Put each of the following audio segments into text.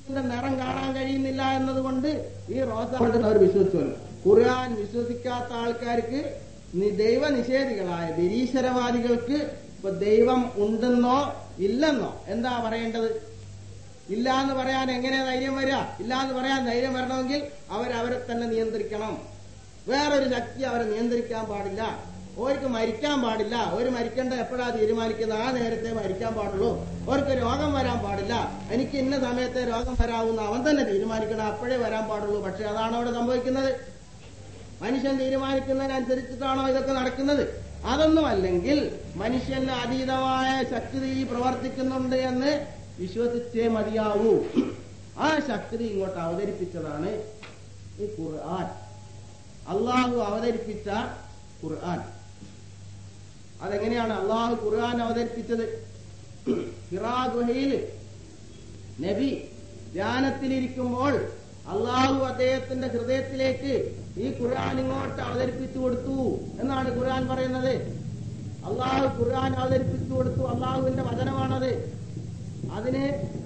ഇതിന്റെ നിറം കാണാൻ കഴിയുന്നില്ല എന്നതുകൊണ്ട് ഈ റോസ കൊണ്ടെന്ന് അവർ വിശ്വസിച്ചു ഖുർആൻ വിശ്വസിക്കാത്ത ആൾക്കാർക്ക് നി- ദൈവ നിഷേധികളായ നിരീശ്വരവാദികൾക്ക് ഇപ്പൊ ദൈവം ഉണ്ടെന്നോ ഇല്ലെന്നോ എന്താ പറയേണ്ടത് ഇല്ല എന്ന് പറയാൻ എങ്ങനെ ധൈര്യം വരിക ഇല്ല എന്ന് പറയാൻ ധൈര്യം വരണമെങ്കിൽ അവരവരെ തന്നെ നിയന്ത്രിക്കണം വേറൊരു ശക്തി അവരെ നിയന്ത്രിക്കാൻ പാടില്ല ഓർക്ക് മരിക്കാൻ പാടില്ല ഒരു മരിക്കേണ്ട എപ്പോഴാ തീരുമാനിക്കുന്നത് ആ നേരത്തെ മരിക്കാൻ പാടുള്ളൂ അവർക്ക് രോഗം വരാൻ പാടില്ല എനിക്ക് ഇന്ന സമയത്തെ രോഗം വരാവുന്ന അവൻ തന്നെ തീരുമാനിക്കണം അപ്പോഴേ വരാൻ പാടുള്ളൂ പക്ഷെ അതാണ് അവിടെ സംഭവിക്കുന്നത് മനുഷ്യൻ തീരുമാനിക്കുന്നതിനനുസരിച്ചിട്ടാണോ ഇതൊക്കെ നടക്കുന്നത് അതൊന്നും അല്ലെങ്കിൽ മനുഷ്യന് അതീതമായ ശക്തി പ്രവർത്തിക്കുന്നുണ്ട് എന്ന് വിശ്വസിച്ചേ മതിയാവൂ ആ ശക്തി ഇങ്ങോട്ട് അവതരിപ്പിച്ചതാണ് ഈ ഖുർആൻ അള്ളാഹു അവതരിപ്പിച്ച ഖുർആൻ അതെങ്ങനെയാണ് അള്ളാഹു ഖുർആൻ അവതരിപ്പിച്ചത് ഹിറാ ഗുഹയിൽ നബി ധ്യാനത്തിലിരിക്കുമ്പോൾ അള്ളാഹു അദ്ദേഹത്തിന്റെ ഹൃദയത്തിലേക്ക് ഈ ഖുർആൻ ഇങ്ങോട്ട് അവതരിപ്പിച്ചു കൊടുത്തു എന്നാണ് ഖുർആൻ പറയുന്നത് അള്ളാഹു ഖുർആൻ അവതരിപ്പിച്ചു കൊടുത്തു അള്ളാഹുവിന്റെ വചനമാണത് അതിന്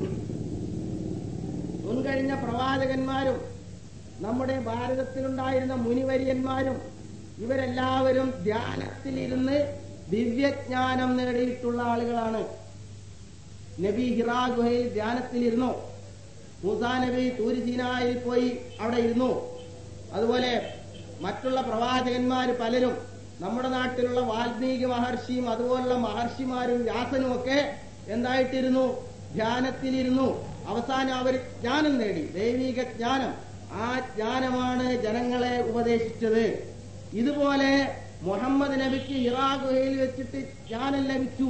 മുൻകഴിഞ്ഞ പ്രവാചകന്മാരും നമ്മുടെ ഭാരതത്തിലുണ്ടായിരുന്ന മുനിവര്യന്മാരും ഇവരെല്ലാവരും ധ്യാനത്തിലിരുന്ന് ദിവ്യജ്ഞാനം നേടിയിട്ടുള്ള ആളുകളാണ് നബി ഹിറാ ഗുഹയിൽ ധ്യാനത്തിലിരുന്നു മൂസാ നബി തൂരിസീനായിൽ പോയി അവിടെ ഇരുന്നു അതുപോലെ മറ്റുള്ള പ്രവാചകന്മാർ പലരും നമ്മുടെ നാട്ടിലുള്ള വാൽമീകി മഹർഷിയും അതുപോലുള്ള മഹർഷിമാരും വ്യാസനും ഒക്കെ എന്തായിട്ടിരുന്നു ധ്യാനത്തിലിരുന്നു അവസാനം അവർ ജ്ഞാനം നേടി ദൈവിക ജ്ഞാനം ആ ജ്ഞാനമാണ് ജനങ്ങളെ ഉപദേശിച്ചത് ഇതുപോലെ മുഹമ്മദ് നബിക്ക് ഇറാ ഗുഹയിൽ വെച്ചിട്ട് ജ്ഞാനം ലഭിച്ചു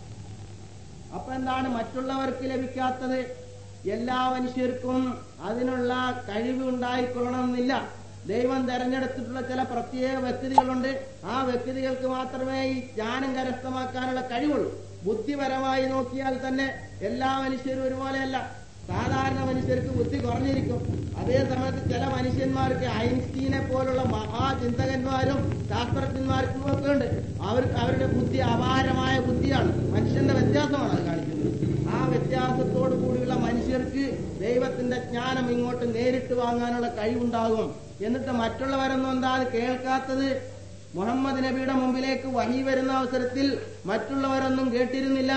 അപ്പൊ എന്താണ് മറ്റുള്ളവർക്ക് ലഭിക്കാത്തത് എല്ലാ മനുഷ്യർക്കും അതിനുള്ള കഴിവ് ഉണ്ടായിക്കൊള്ളണമെന്നില്ല ദൈവം തെരഞ്ഞെടുത്തിട്ടുള്ള ചില പ്രത്യേക വ്യക്തികളുണ്ട് ആ വ്യക്തികൾക്ക് മാത്രമേ ഈ ജ്ഞാനം കരസ്ഥമാക്കാനുള്ള കഴിവുള്ളൂ ബുദ്ധിപരമായി നോക്കിയാൽ തന്നെ എല്ലാ മനുഷ്യരും ഒരുപോലെയല്ല സാധാരണ മനുഷ്യർക്ക് ബുദ്ധി കുറഞ്ഞിരിക്കും അതേ സമയത്ത് ചില മനുഷ്യന്മാർക്ക് ഐൻസ്റ്റീനെ പോലുള്ള മഹാചിന്തകന്മാരും ശാസ്ത്രജ്ഞന്മാർക്കും ഒക്കെ ഉണ്ട് അവർക്ക് അവരുടെ ബുദ്ധി അപാരമായ ബുദ്ധിയാണ് മനുഷ്യന്റെ വ്യത്യാസമാണ് അത് കാണിക്കുന്നത് ആ വ്യത്യാസത്തോടു കൂടിയുള്ള മനുഷ്യർക്ക് ദൈവത്തിന്റെ ജ്ഞാനം ഇങ്ങോട്ട് നേരിട്ട് വാങ്ങാനുള്ള കഴിവുണ്ടാകും എന്നിട്ട് മറ്റുള്ളവരൊന്നും എന്താ അത് കേൾക്കാത്തത് മുഹമ്മദ് നബിയുടെ മുമ്പിലേക്ക് വഹി വരുന്ന അവസരത്തിൽ മറ്റുള്ളവരൊന്നും കേട്ടിരുന്നില്ല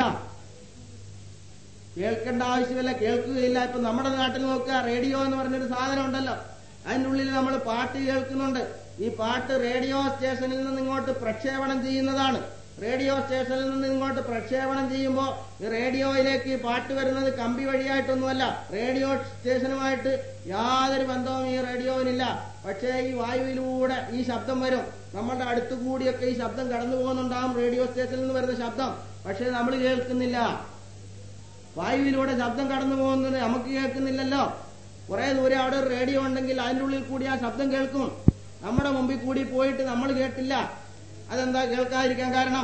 കേൾക്കേണ്ട ആവശ്യമില്ല കേൾക്കുകയില്ല ഇപ്പൊ നമ്മുടെ നാട്ടിൽ നോക്കുക റേഡിയോ എന്ന് പറഞ്ഞൊരു സാധനം ഉണ്ടല്ലോ അതിൻ്റെ ഉള്ളിൽ നമ്മൾ പാട്ട് കേൾക്കുന്നുണ്ട് ഈ പാട്ട് റേഡിയോ സ്റ്റേഷനിൽ നിന്ന് ഇങ്ങോട്ട് പ്രക്ഷേപണം ചെയ്യുന്നതാണ് റേഡിയോ സ്റ്റേഷനിൽ നിന്ന് ഇങ്ങോട്ട് പ്രക്ഷേപണം ചെയ്യുമ്പോൾ ഈ റേഡിയോയിലേക്ക് ഈ പാട്ട് വരുന്നത് കമ്പി വഴിയായിട്ടൊന്നുമല്ല റേഡിയോ സ്റ്റേഷനുമായിട്ട് യാതൊരു ബന്ധവും ഈ റേഡിയോവിനില്ല പക്ഷേ ഈ വായുവിലൂടെ ഈ ശബ്ദം വരും നമ്മളുടെ അടുത്തു കൂടിയൊക്കെ ഈ ശബ്ദം കടന്നു പോകുന്നുണ്ടാകും റേഡിയോ സ്റ്റേഷനിൽ നിന്ന് വരുന്ന ശബ്ദം പക്ഷേ നമ്മൾ കേൾക്കുന്നില്ല വായുവിലൂടെ ശബ്ദം കടന്നു പോകുന്നത് നമുക്ക് കേൾക്കുന്നില്ലല്ലോ കുറെ ദൂരെ അവിടെ ഒരു റേഡിയോ ഉണ്ടെങ്കിൽ അതിൻ്റെ ഉള്ളിൽ കൂടി ആ ശബ്ദം കേൾക്കും നമ്മുടെ മുമ്പിൽ കൂടി പോയിട്ട് നമ്മൾ കേട്ടില്ല അതെന്താ കേൾക്കാതിരിക്കാൻ കാരണം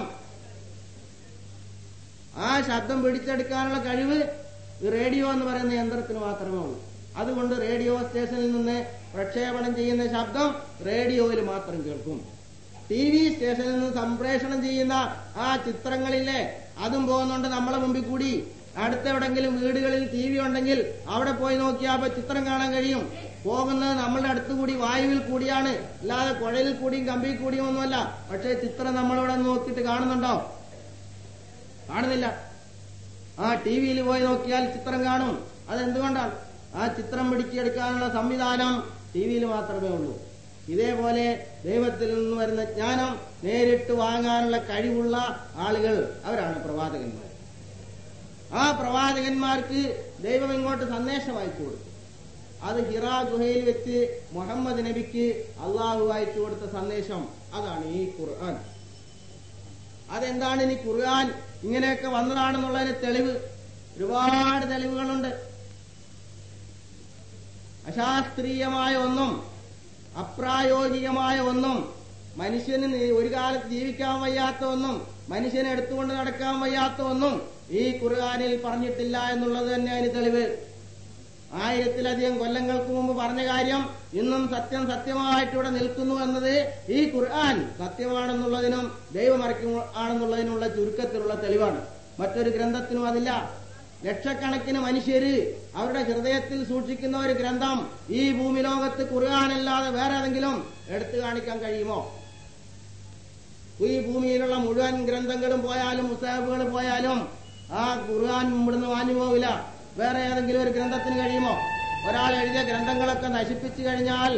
ആ ശബ്ദം പിടിച്ചെടുക്കാനുള്ള കഴിവ് ഈ റേഡിയോ എന്ന് പറയുന്ന യന്ത്രത്തിന് മാത്രമേ ഉള്ളൂ അതുകൊണ്ട് റേഡിയോ സ്റ്റേഷനിൽ നിന്ന് പ്രക്ഷേപണം ചെയ്യുന്ന ശബ്ദം റേഡിയോയിൽ മാത്രം കേൾക്കും ടി വി സ്റ്റേഷനിൽ നിന്ന് സംപ്രേഷണം ചെയ്യുന്ന ആ ചിത്രങ്ങളില്ലേ അതും പോകുന്നുണ്ട് നമ്മളെ മുമ്പിൽ കൂടി അടുത്തെവിടെങ്കിലും വീടുകളിൽ ടി വി ഉണ്ടെങ്കിൽ അവിടെ പോയി നോക്കിയാൽ അപ്പൊ ചിത്രം കാണാൻ കഴിയും പോകുന്നത് നമ്മളുടെ അടുത്ത് കൂടി വായുവിൽ കൂടിയാണ് അല്ലാതെ കുഴലിൽ കൂടിയും കമ്പിയിൽ കൂടിയും ഒന്നുമല്ല പക്ഷേ ചിത്രം നമ്മളിവിടെ നോക്കിയിട്ട് കാണുന്നുണ്ടോ കാണുന്നില്ല ആ ടി വിയിൽ പോയി നോക്കിയാൽ ചിത്രം കാണും അതെന്തുകൊണ്ടാണ് ആ ചിത്രം പിടിച്ചെടുക്കാനുള്ള സംവിധാനം ടി വിയിൽ മാത്രമേ ഉള്ളൂ ഇതേപോലെ ദൈവത്തിൽ നിന്ന് വരുന്ന ജ്ഞാനം നേരിട്ട് വാങ്ങാനുള്ള കഴിവുള്ള ആളുകൾ അവരാണ് പ്രവാചകന്മാർ ആ പ്രവാചകന്മാർക്ക് ദൈവം ഇങ്ങോട്ട് സന്ദേശം അയച്ചു കൊടുത്തു അത് ഹിറാ ഗുഹയിൽ വെച്ച് മുഹമ്മദ് നബിക്ക് അള്ളാഹു അയച്ചു കൊടുത്ത സന്ദേശം അതാണ് ഈ ഖുർആൻ അതെന്താണ് ഇനി ഖുർആൻ ഇങ്ങനെയൊക്കെ വന്നതാണെന്നുള്ളതിന് തെളിവ് ഒരുപാട് തെളിവുകളുണ്ട് അശാസ്ത്രീയമായ ഒന്നും അപ്രായോഗികമായ ഒന്നും മനുഷ്യന് നീ- ഒരു കാലത്ത് ജീവിക്കാൻ വയ്യാത്ത ഒന്നും മനുഷ്യനെ എടുത്തുകൊണ്ട് നടക്കാൻ വയ്യാത്ത ഒന്നും ഈ ഖുർആാനിൽ പറഞ്ഞിട്ടില്ല എന്നുള്ളത് തന്നെ അതിന് തെളിവ് ആയിരത്തിലധികം കൊല്ലങ്ങൾക്ക് മുമ്പ് പറഞ്ഞ കാര്യം ഇന്നും സത്യം സത്യമായിട്ട് ഇവിടെ നിൽക്കുന്നു എന്നത് ഈ ഖുർആൻ സത്യമാണെന്നുള്ളതിനും ദൈവമറയ്ക്കും ആണെന്നുള്ളതിനുള്ള ചുരുക്കത്തിലുള്ള തെളിവാണ് മറ്റൊരു ഗ്രന്ഥത്തിനും അതില്ല ലക്ഷക്കണക്കിന് മനുഷ്യര് അവരുടെ ഹൃദയത്തിൽ സൂക്ഷിക്കുന്ന ഒരു ഗ്രന്ഥം ഈ ഭൂമി ലോകത്ത് ഖുർആാനല്ലാതെ വേറെ ഏതെങ്കിലും എടുത്തു കാണിക്കാൻ കഴിയുമോ ഈ ഭൂമിയിലുള്ള മുഴുവൻ ഗ്രന്ഥങ്ങളും പോയാലും മുസാബുകൾ പോയാലും ആ ഖുർആൻ ഇവിടുന്ന് വാഞ്ഞു പോവില്ല വേറെ ഏതെങ്കിലും ഒരു ഗ്രന്ഥത്തിന് കഴിയുമോ ഒരാൾ എഴുതിയ ഗ്രന്ഥങ്ങളൊക്കെ നശിപ്പിച്ചു കഴിഞ്ഞാൽ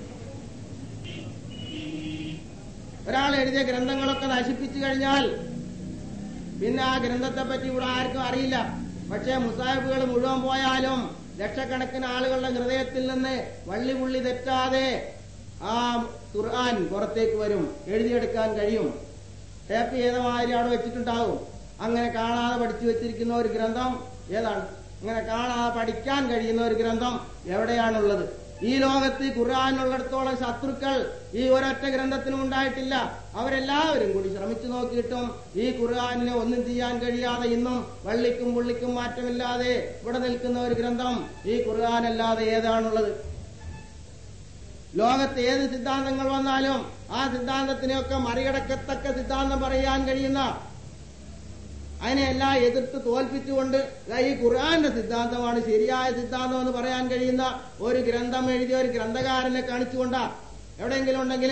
ഒരാൾ എഴുതിയ ഗ്രന്ഥങ്ങളൊക്കെ നശിപ്പിച്ചു കഴിഞ്ഞാൽ പിന്നെ ആ ഗ്രന്ഥത്തെ പറ്റി ഇവിടെ ആർക്കും അറിയില്ല പക്ഷേ മുസാഹിബുകൾ മുഴുവൻ പോയാലും ലക്ഷക്കണക്കിന് ആളുകളുടെ ഹൃദയത്തിൽ നിന്ന് വള്ളി പുള്ളി തെറ്റാതെ ആ ഖുർആൻ പുറത്തേക്ക് വരും എഴുതിയെടുക്കാൻ കഴിയും ടേപ്പ് ചെയ്ത മാതിരി അവിടെ വെച്ചിട്ടുണ്ടാവും അങ്ങനെ കാണാതെ പഠിച്ചു വെച്ചിരിക്കുന്ന ഒരു ഗ്രന്ഥം ഏതാണ് അങ്ങനെ കാണാതെ പഠിക്കാൻ കഴിയുന്ന ഒരു ഗ്രന്ഥം എവിടെയാണുള്ളത് ഈ ലോകത്ത് ഖുർആാനുള്ളിടത്തോളം ശത്രുക്കൾ ഈ ഒരൊറ്റ ഗ്രന്ഥത്തിനും ഉണ്ടായിട്ടില്ല അവരെല്ലാവരും കൂടി ശ്രമിച്ചു നോക്കിയിട്ടും ഈ ഖുർആാനിനെ ഒന്നും ചെയ്യാൻ കഴിയാതെ ഇന്നും വള്ളിക്കും പുള്ളിക്കും മാറ്റമില്ലാതെ ഇവിടെ നിൽക്കുന്ന ഒരു ഗ്രന്ഥം ഈ ഖുർആാനല്ലാതെ ഏതാണുള്ളത് ലോകത്ത് ഏത് സിദ്ധാന്തങ്ങൾ വന്നാലും ആ സിദ്ധാന്തത്തിനെയൊക്കെ മറികടക്കത്തക്ക സിദ്ധാന്തം പറയാൻ കഴിയുന്ന അതിനെല്ലാം എതിർത്ത് തോൽപ്പിച്ചുകൊണ്ട് ദാ ഈ ഖുർആന്റെ സിദ്ധാന്തമാണ് ശരിയായ സിദ്ധാന്തം എന്ന് പറയാൻ കഴിയുന്ന ഒരു ഗ്രന്ഥം എഴുതിയ ഒരു ഗ്രന്ഥകാരനെ കാണിച്ചുകൊണ്ടാ എവിടെയെങ്കിലും ഉണ്ടെങ്കിൽ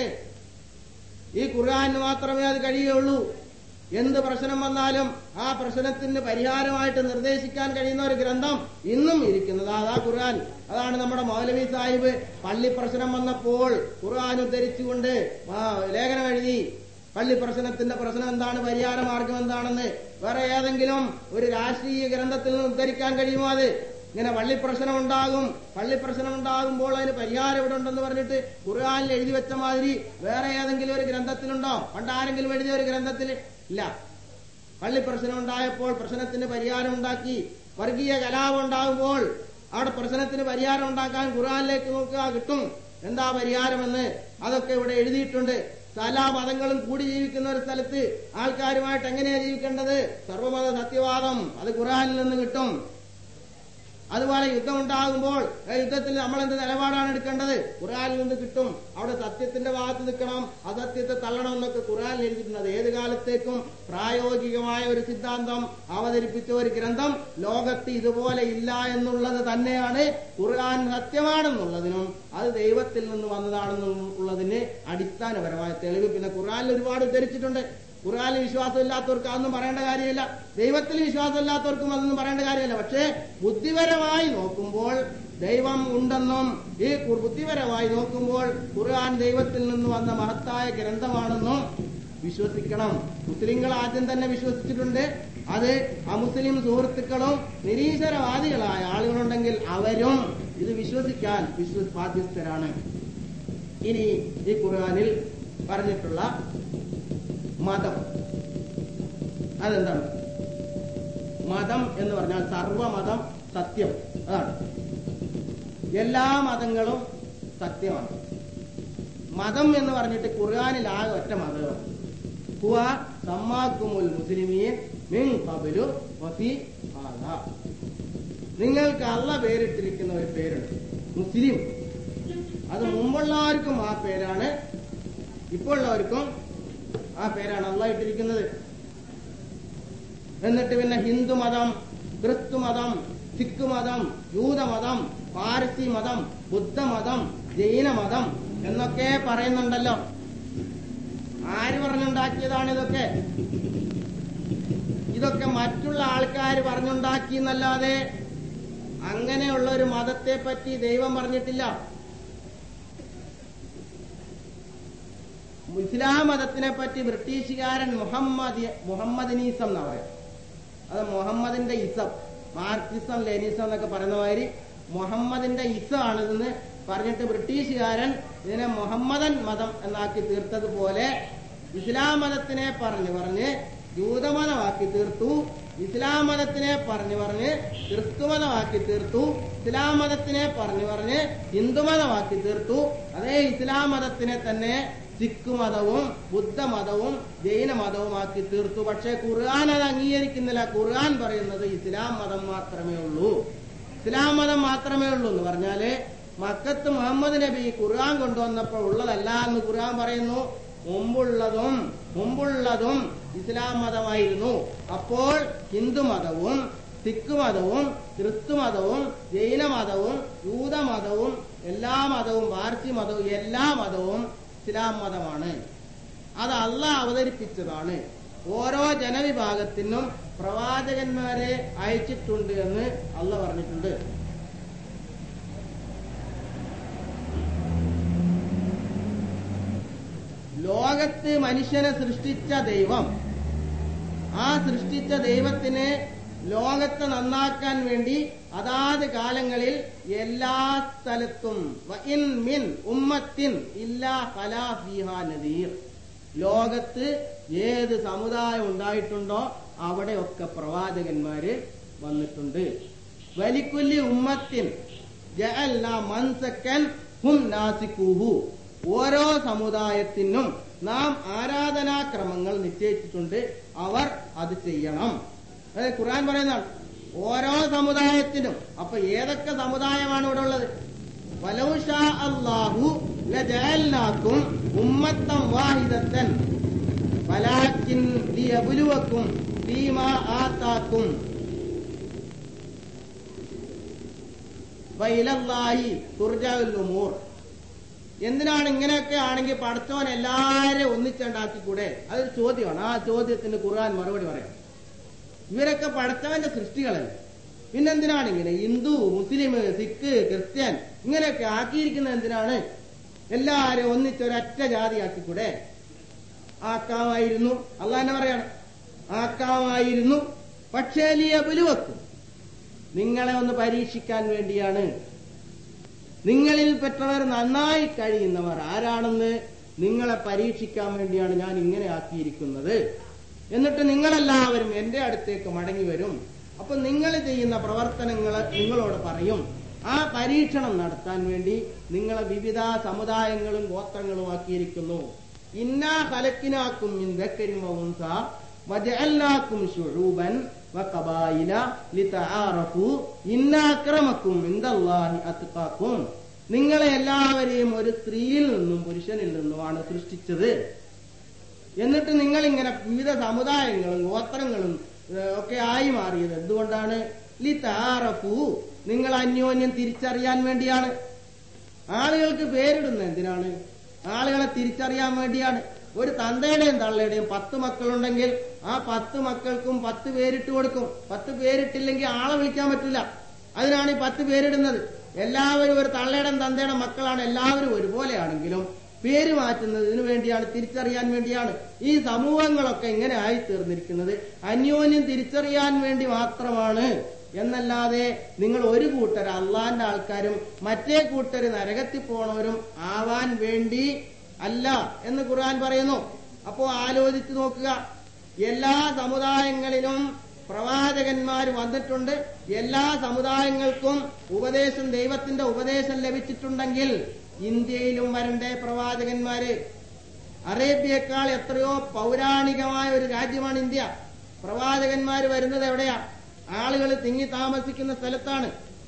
ഈ ഖുർആന് മാത്രമേ അത് കഴിയുകയുള്ളൂ എന്ത് പ്രശ്നം വന്നാലും ആ പ്രശ്നത്തിന് പരിഹാരമായിട്ട് നിർദ്ദേശിക്കാൻ കഴിയുന്ന ഒരു ഗ്രന്ഥം ഇന്നും ഇരിക്കുന്നത് അതാ ഖുർആൻ അതാണ് നമ്മുടെ മൗലവി സാഹിബ് പള്ളി പ്രശ്നം വന്നപ്പോൾ ഖുർആൻ ഉദ്ധരിച്ചുകൊണ്ട് ആ ലേഖനം എഴുതി പള്ളി പ്രശ്നത്തിന്റെ പ്രശ്നം എന്താണ് പരിഹാര മാർഗം എന്താണെന്ന് വേറെ ഏതെങ്കിലും ഒരു രാഷ്ട്രീയ ഗ്രന്ഥത്തിൽ നിന്ന് ഉദ്ധരിക്കാൻ കഴിയുമോ അത് ഇങ്ങനെ പള്ളി പ്രശ്നം ഉണ്ടാകും പള്ളി പ്രശ്നം ഉണ്ടാകുമ്പോൾ അതിന് പരിഹാരം ഇവിടെ ഉണ്ടെന്ന് പറഞ്ഞിട്ട് ഖുർആാനിൽ എഴുതി വെച്ച മാതിരി വേറെ ഏതെങ്കിലും ഒരു ഗ്രന്ഥത്തിലുണ്ടോ പണ്ട് ആരെങ്കിലും എഴുതിയ ഒരു ഗ്രന്ഥത്തിൽ ഇല്ല പള്ളി പ്രശ്നം ഉണ്ടായപ്പോൾ പ്രശ്നത്തിന് പരിഹാരം ഉണ്ടാക്കി വർഗീയ കലാപം ഉണ്ടാകുമ്പോൾ അവിടെ പ്രശ്നത്തിന് പരിഹാരം ഉണ്ടാക്കാൻ ഖുർആാനിലേക്ക് നോക്കുക കിട്ടും എന്താ പരിഹാരമെന്ന് അതൊക്കെ ഇവിടെ എഴുതിയിട്ടുണ്ട് എല്ലാ മതങ്ങളും കൂടി ജീവിക്കുന്ന ഒരു സ്ഥലത്ത് ആൾക്കാരുമായിട്ട് എങ്ങനെയാണ് ജീവിക്കേണ്ടത് സർവമത സത്യവാദം അത് ഖുർആാനിൽ നിന്ന് കിട്ടും അതുപോലെ യുദ്ധം ഉണ്ടാകുമ്പോൾ ആ യുദ്ധത്തിൽ നമ്മൾ എന്ത് നിലപാടാണ് എടുക്കേണ്ടത് ഖുറാനിൽ നിന്ന് കിട്ടും അവിടെ സത്യത്തിന്റെ ഭാഗത്ത് നിൽക്കണം അസത്യത്തെ തള്ളണം എന്നൊക്കെ ഖുറാനിൽ എഴുതിയിട്ടുണ്ട് ഏത് കാലത്തേക്കും പ്രായോഗികമായ ഒരു സിദ്ധാന്തം അവതരിപ്പിച്ച ഒരു ഗ്രന്ഥം ലോകത്ത് ഇതുപോലെ ഇല്ല എന്നുള്ളത് തന്നെയാണ് ഖുർആൻ സത്യമാണെന്നുള്ളതിനും അത് ദൈവത്തിൽ നിന്ന് വന്നതാണെന്നുള്ളതിന് അടിസ്ഥാനപരമായ തെളിവ് പിന്നെ ഖുർആനിൽ ഒരുപാട് ഉദ്ധരിച്ചിട്ടുണ്ട് ഖുർആാനിൽ വിശ്വാസമില്ലാത്തവർക്ക് അതൊന്നും പറയേണ്ട കാര്യമില്ല ദൈവത്തിൽ വിശ്വാസമില്ലാത്തവർക്കും അതൊന്നും പറയേണ്ട കാര്യമില്ല പക്ഷേ ബുദ്ധിപരമായി നോക്കുമ്പോൾ ദൈവം ഉണ്ടെന്നും ഈ കു- ബുദ്ധിപരമായി നോക്കുമ്പോൾ ഖുർആൻ ദൈവത്തിൽ നിന്ന് വന്ന മഹത്തായ ഗ്രന്ഥമാണെന്നും വിശ്വസിക്കണം മുസ്ലിങ്ങൾ ആദ്യം തന്നെ വിശ്വസിച്ചിട്ടുണ്ട് അത് അമുസ്ലിം സുഹൃത്തുക്കളും നിരീശ്വരവാദികളായ ആളുകളുണ്ടെങ്കിൽ അവരും ഇത് വിശ്വസിക്കാൻ വിശ്വ ബാധ്യസ്ഥരാണ് ഇനി ഈ ഖുർആനിൽ പറഞ്ഞിട്ടുള്ള മതം അതെന്താണ് മതം എന്ന് പറഞ്ഞാൽ സർവമതം സത്യം അതാണ് എല്ലാ മതങ്ങളും സത്യമാണ് മതം എന്ന് പറഞ്ഞിട്ട് ഖുർആനിൽ ആകെ ഒറ്റ മതമാണ് ഹുവ സമ്മാക്കുമുൽ മുസ്ലിമീൻ മിൻ ഖബലു വഫി ഹാദാ നിങ്ങൾക്ക് അള്ള പേരിട്ടിരിക്കുന്ന ഒരു പേരുണ്ട് മുസ്ലിം അത് മുമ്പുള്ളവർക്കും ആ പേരാണ് ഇപ്പോൾ ഉള്ളവർക്കും ആ പേരാണ് അള്ള ഇട്ടിരിക്കുന്നത് എന്നിട്ട് പിന്നെ ഹിന്ദു മതം ക്രിസ്തു മതം സിഖ് മതം ജൂതമതം പാരസി മതം ബുദ്ധമതം ജൈനമതം എന്നൊക്കെ പറയുന്നുണ്ടല്ലോ ആര് പറഞ്ഞുണ്ടാക്കിയതാണ് ഇതൊക്കെ ഇതൊക്കെ മറ്റുള്ള ആൾക്കാർ പറഞ്ഞുണ്ടാക്കി എന്നല്ലാതെ അങ്ങനെയുള്ള ഒരു മതത്തെ പറ്റി ദൈവം പറഞ്ഞിട്ടില്ല ഇസ്ലാം മതത്തിനെ പറ്റി ബ്രിട്ടീഷുകാരൻ മുഹമ്മദ് മുഹമ്മദിനീസം എന്നാ പറയാം അത് മുഹമ്മദിന്റെ ഇസം മാർക്സിസം ലെനിസം എന്നൊക്കെ പറയുന്ന മാതിരി മുഹമ്മദിന്റെ ഇസം ആണിതെന്ന് പറഞ്ഞിട്ട് ബ്രിട്ടീഷുകാരൻ ഇതിനെ മുഹമ്മദൻ മതം എന്നാക്കി തീർത്തതുപോലെ ഇസ്ലാം മതത്തിനെ പറഞ്ഞു പറഞ്ഞ് ജൂതമതമാക്കി തീർത്തു ഇസ്ലാം മതത്തിനെ പറഞ്ഞു പറഞ്ഞ് ക്രിസ്തുമതമാക്കി തീർത്തു ഇസ്ലാം മതത്തിനെ പറഞ്ഞു പറഞ്ഞ് ഹിന്ദുമതമാക്കി തീർത്തു അതേ ഇസ്ലാം മതത്തിനെ തന്നെ സിഖ് മതവും ബുദ്ധമതവും ജൈനമതവുമാക്കി തീർത്തു പക്ഷേ ഖുർആൻ അത് അംഗീകരിക്കുന്നില്ല ഖുർആൻ പറയുന്നത് ഇസ്ലാം മതം മാത്രമേ ഉള്ളൂ ഇസ്ലാം മതം മാത്രമേ ഉള്ളൂ എന്ന് പറഞ്ഞാല് മക്കത്ത് മുഹമ്മദ് നബി ഖുർആൻ കൊണ്ടുവന്നപ്പോൾ ഉള്ളതല്ല എന്ന് ഖുർആൻ പറയുന്നു മുമ്പുള്ളതും മുമ്പുള്ളതും ഇസ്ലാം മതമായിരുന്നു അപ്പോൾ ഹിന്ദു മതവും സിഖ് മതവും ക്രിസ്തു മതവും ജൈന മതവും യൂത മതവും എല്ലാ മതവും പാർസി മതവും എല്ലാ മതവും ഇസ്ലാം മതമാണ് അത് അല്ല അവതരിപ്പിച്ചതാണ് ഓരോ ജനവിഭാഗത്തിനും പ്രവാചകന്മാരെ അയച്ചിട്ടുണ്ട് എന്ന് അല്ല പറഞ്ഞിട്ടുണ്ട് ലോകത്ത് മനുഷ്യനെ സൃഷ്ടിച്ച ദൈവം ആ സൃഷ്ടിച്ച ദൈവത്തിന് ലോകത്തെ നന്നാക്കാൻ വേണ്ടി അതാത് കാലങ്ങളിൽ എല്ലാ സ്ഥലത്തും വഇൻ മിൻ ഉമ്മത്തിൻ ഇല്ലാ ഫലാ ഫീഹാ നദീർ ലോകത്ത് ഏത് സമുദായം ഉണ്ടായിട്ടുണ്ടോ അവിടെയൊക്കെ പ്രവാചകന്മാര് വന്നിട്ടുണ്ട് വലിക്കുല്ലി ഉമ്മത്തിൻ ജഅൽന മൻസക്കൻ ഹും നാസിക്കുഹു ഓരോ സമുദായത്തിനും നാം ആരാധനാക്രമങ്ങൾ നിശ്ചയിച്ചിട്ടുണ്ട് അവർ അത് ചെയ്യണം അതായത് ഖുർആൻ പറയുന്നതാണ് ഓരോ സമുദായത്തിനും അപ്പൊ ഏതൊക്കെ സമുദായമാണ് ഇവിടെ ഉള്ളത് വലൗഷാ അല്ലാഹു ലജഅൽനാക്കും ഉമ്മത്തം വാഹിദത്തൻ വലാക്കിൻ ലിയബ്ലുവക്കും ഫീമാ ആതാക്കും വൈലല്ലാഹി തുർജഉൽ ഉമൂർ എന്തിനാണ് ഇങ്ങനെയൊക്കെ ആണെങ്കിൽ പടച്ചോൻ എല്ലാരെയും ഒന്നിച്ചുണ്ടാക്കിക്കൂടെ അതൊരു ചോദ്യമാണ് ആ ചോദ്യത്തിന് ഖുർആൻ മറുപടി പറയാം ഇവരൊക്കെ പടച്ചവന്റെ സൃഷ്ടികളല്ലേ പിന്നെന്തിനാണ് ഇങ്ങനെ ഹിന്ദു മുസ്ലിം സിഖ് ക്രിസ്ത്യൻ ഇങ്ങനെയൊക്കെ ആക്കിയിരിക്കുന്നത് എന്തിനാണ് എല്ലാരെയും ഒന്നിച്ചൊരൊറ്റ ജാതി ആക്കിക്കൂടെ ആക്കാമായിരുന്നു അള്ളാഹ് പറയാണ് ആക്കാമായിരുന്നു പക്ഷേ ലിയബുലുവക്കും നിങ്ങളെ ഒന്ന് പരീക്ഷിക്കാൻ വേണ്ടിയാണ് നിങ്ങളിൽ പെട്ടവർ നന്നായി കഴിയുന്നവർ ആരാണെന്ന് നിങ്ങളെ പരീക്ഷിക്കാൻ വേണ്ടിയാണ് ഞാൻ ഇങ്ങനെ ആക്കിയിരിക്കുന്നത് എന്നിട്ട് നിങ്ങളെല്ലാവരും എന്റെ അടുത്തേക്ക് മടങ്ങി വരും അപ്പൊ നിങ്ങൾ ചെയ്യുന്ന പ്രവർത്തനങ്ങൾ നിങ്ങളോട് പറയും ആ പരീക്ഷണം നടത്താൻ വേണ്ടി നിങ്ങളെ വിവിധ സമുദായങ്ങളും ഗോത്രങ്ങളും ആക്കിയിരിക്കുന്നു ഇന്നാ ഫലക്കിനാക്കും ഇന്ദക്കരിമൗൻസ വജഅൽനാക്കും ശുഊബൻ വഖബായില ലിതആറഫു ഇന്ന അക്രമക്കും ഇൻദല്ലാഹി അത്ഖാക്കും നിങ്ങളെ എല്ലാവരെയും ഒരു സ്ത്രീയിൽ നിന്നും പുരുഷനിൽ നിന്നുമാണ് സൃഷ്ടിച്ചത് എന്നിട്ട് നിങ്ങൾ ഇങ്ങനെ വിവിധ സമുദായങ്ങളും ഗോത്രങ്ങളും ഏഹ്, ഒക്കെ ആയി മാറിയത് എന്തുകൊണ്ടാണ് ലിതാറഫു നിങ്ങൾ അന്യോന്യം തിരിച്ചറിയാൻ വേണ്ടിയാണ് ആളുകൾക്ക് പേരിടുന്നത് എന്തിനാണ് ആളുകളെ തിരിച്ചറിയാൻ വേണ്ടിയാണ് ഒരു തന്തയുടെയും തള്ളയുടെയും പത്ത് മക്കളുണ്ടെങ്കിൽ ആ പത്ത് മക്കൾക്കും പത്ത് പേരിട്ട് കൊടുക്കും പത്ത് പേരിട്ടില്ലെങ്കിൽ ആളെ വിളിക്കാൻ പറ്റില്ല അതിനാണ് ഈ പത്ത് പേരിടുന്നത് എല്ലാവരും ഒരു തള്ളയുടെയും തന്തയുടെ മക്കളാണ് എല്ലാവരും ഒരുപോലെയാണെങ്കിലും പേര് മാറ്റുന്നതിന് വേണ്ടിയാണ് തിരിച്ചറിയാൻ വേണ്ടിയാണ് ഈ സമൂഹങ്ങളൊക്കെ ഇങ്ങനെ ആയി തീർന്നിരിക്കുന്നത് അന്യോന്യം തിരിച്ചറിയാൻ വേണ്ടി മാത്രമാണ് എന്നല്ലാതെ നിങ്ങൾ ഒരു കൂട്ടർ അള്ളാന്റെ ആൾക്കാരും മറ്റേ കൂട്ടർ നരകത്തിൽ പോണവരും ആവാൻ വേണ്ടി അല്ല എന്ന് ഖുർആൻ പറയുന്നു അപ്പോ ആലോചിച്ച് നോക്കുക എല്ലാ സമുദായങ്ങളിലും പ്രവാചകന്മാർ വന്നിട്ടുണ്ട് എല്ലാ സമുദായങ്ങൾക്കും ഉപദേശം ദൈവത്തിന്റെ ഉപദേശം ലഭിച്ചിട്ടുണ്ടെങ്കിൽ ഇന്ത്യയിലും വരണ്ടേ പ്രവാചകന്മാര് അറേബ്യയേക്കാൾ എത്രയോ പൗരാണികമായ ഒരു രാജ്യമാണ് ഇന്ത്യ പ്രവാചകന്മാർ വരുന്നത് എവിടെയാ ആളുകൾ തിങ്ങി താമസിക്കുന്ന സ്ഥലത്താണ്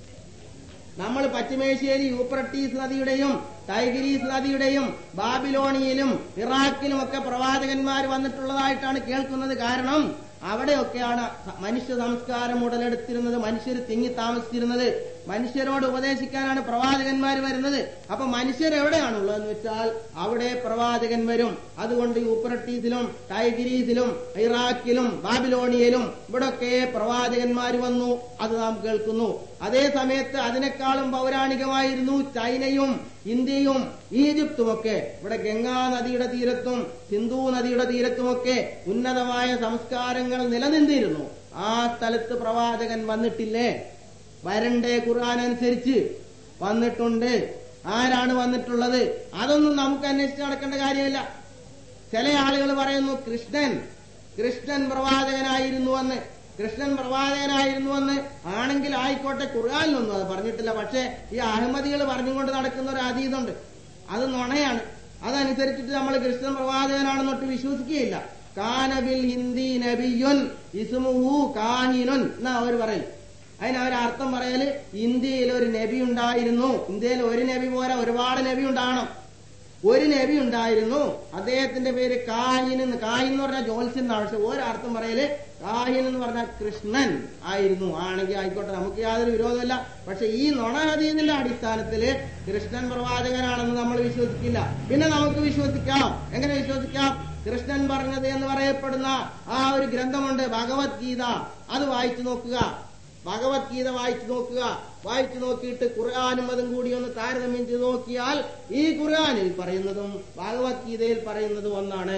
നമ്മൾ പശ്ചിമേശ്ശേരി യൂപ്രട്ടീസ് നദിയുടെയും ടൈഗ്രീസ് നദിയുടെയും ബാബിലോണിയയിലും ഇറാഖിലും ഒക്കെ പ്രവാചകന്മാർ വന്നിട്ടുള്ളതായിട്ടാണ് കേൾക്കുന്നത് കാരണം അവിടെയൊക്കെയാണ് മനുഷ്യ സംസ്കാരം ഉടലെടുത്തിരുന്നത് മനുഷ്യർ തിങ്ങി താമസിച്ചിരുന്നത് മനുഷ്യരോട് ഉപദേശിക്കാനാണ് പ്രവാചകന്മാർ വരുന്നത് അപ്പൊ മനുഷ്യർ എവിടെയാണുള്ളതെന്ന് വെച്ചാൽ അവിടെ പ്രവാചകൻ വരും അതുകൊണ്ട് യൂപ്രട്ടീസിലും ടൈഗ്രീസിലും ഇറാഖിലും ബാബിലോണിയയിലും ഇവിടൊക്കെ പ്രവാചകന്മാർ വന്നു അത് നാം കേൾക്കുന്നു അതേ സമയത്ത് അതിനേക്കാളും പൗരാണികമായിരുന്നു ചൈനയും ഇന്ത്യയും ഈജിപ്തുമൊക്കെ ഇവിടെ ഗംഗാ നദിയുടെ തീരത്തും സിന്ധു നദിയുടെ തീരത്തുമൊക്കെ ഉന്നതമായ സംസ്കാരങ്ങൾ നിലനിന്നിരുന്നു ആ സ്ഥലത്ത് പ്രവാചകൻ വന്നിട്ടില്ലേ വരണ്ടേ ഖുർആൻ അനുസരിച്ച് വന്നിട്ടുണ്ട് ആരാണ് വന്നിട്ടുള്ളത് അതൊന്നും നമുക്ക് അന്വേഷിച്ച് നടക്കേണ്ട കാര്യമില്ല ചില ആളുകൾ പറയുന്നു കൃഷ്ണൻ കൃഷ്ണൻ പ്രവാചകനായിരുന്നു എന്ന് കൃഷ്ണൻ പ്രവാചകനായിരുന്നു എന്ന് ആണെങ്കിൽ ആയിക്കോട്ടെ ഖുർആാനിലൊന്നും അത് പറഞ്ഞിട്ടില്ല പക്ഷേ ഈ അഹമ്മദികൾ പറഞ്ഞുകൊണ്ട് നടക്കുന്ന ഒരു അതീതുണ്ട് അത് നുണയാണ് അതനുസരിച്ചിട്ട് നമ്മൾ കൃഷ്ണൻ പ്രവാചകനാണെന്നൊട്ട് വിശ്വസിക്കുകയില്ല കാനബിൽ ഹിന്ദി നബിയുൻ ഇസ്മുഹു കാഹിനുൻ എന്നാ അവർ പറയും അതിന് അവർ അർത്ഥം പറയല് ഇന്ത്യയിൽ ഒരു നബി ഉണ്ടായിരുന്നു ഇന്ത്യയിൽ ഒരു നബി പോരാ ഒരുപാട് നബി ഉണ്ടാകണം ഒരു നബി ഉണ്ടായിരുന്നു അദ്ദേഹത്തിന്റെ പേര് കാഹിൻ എന്ന് കാഹിൻ എന്ന് പറഞ്ഞാൽ ജോത്സ്യൻ എന്നാണ് പക്ഷെ ഒരർത്ഥം പറയല് കാഹിൻ എന്ന് പറഞ്ഞാൽ കൃഷ്ണൻ ആയിരുന്നു ആണെങ്കിൽ ആയിക്കോട്ടെ നമുക്ക് യാതൊരു വിരോധമില്ല പക്ഷെ ഈ നുണഹദീദിന്റെ അടിസ്ഥാനത്തില് കൃഷ്ണൻ പ്രവാചകനാണെന്ന് നമ്മൾ വിശ്വസിക്കില്ല പിന്നെ നമുക്ക് വിശ്വസിക്കാം എങ്ങനെ വിശ്വസിക്കാം കൃഷ്ണൻ പറഞ്ഞത് എന്ന് പറയപ്പെടുന്ന ആ ഒരു ഗ്രന്ഥമുണ്ട് ഭഗവത്ഗീത അത് വായിച്ചു നോക്കുക ഭഗവത്ഗീത വായിച്ചു നോക്കുക വായിച്ചു നോക്കിയിട്ട് ഖുർആാനും അതും കൂടി ഒന്ന് താരതമ്യം ചെയ്ത് നോക്കിയാൽ ഈ ഖുർആാനിൽ പറയുന്നതും ഭഗവത്ഗീതയിൽ പറയുന്നതും ഒന്നാണ്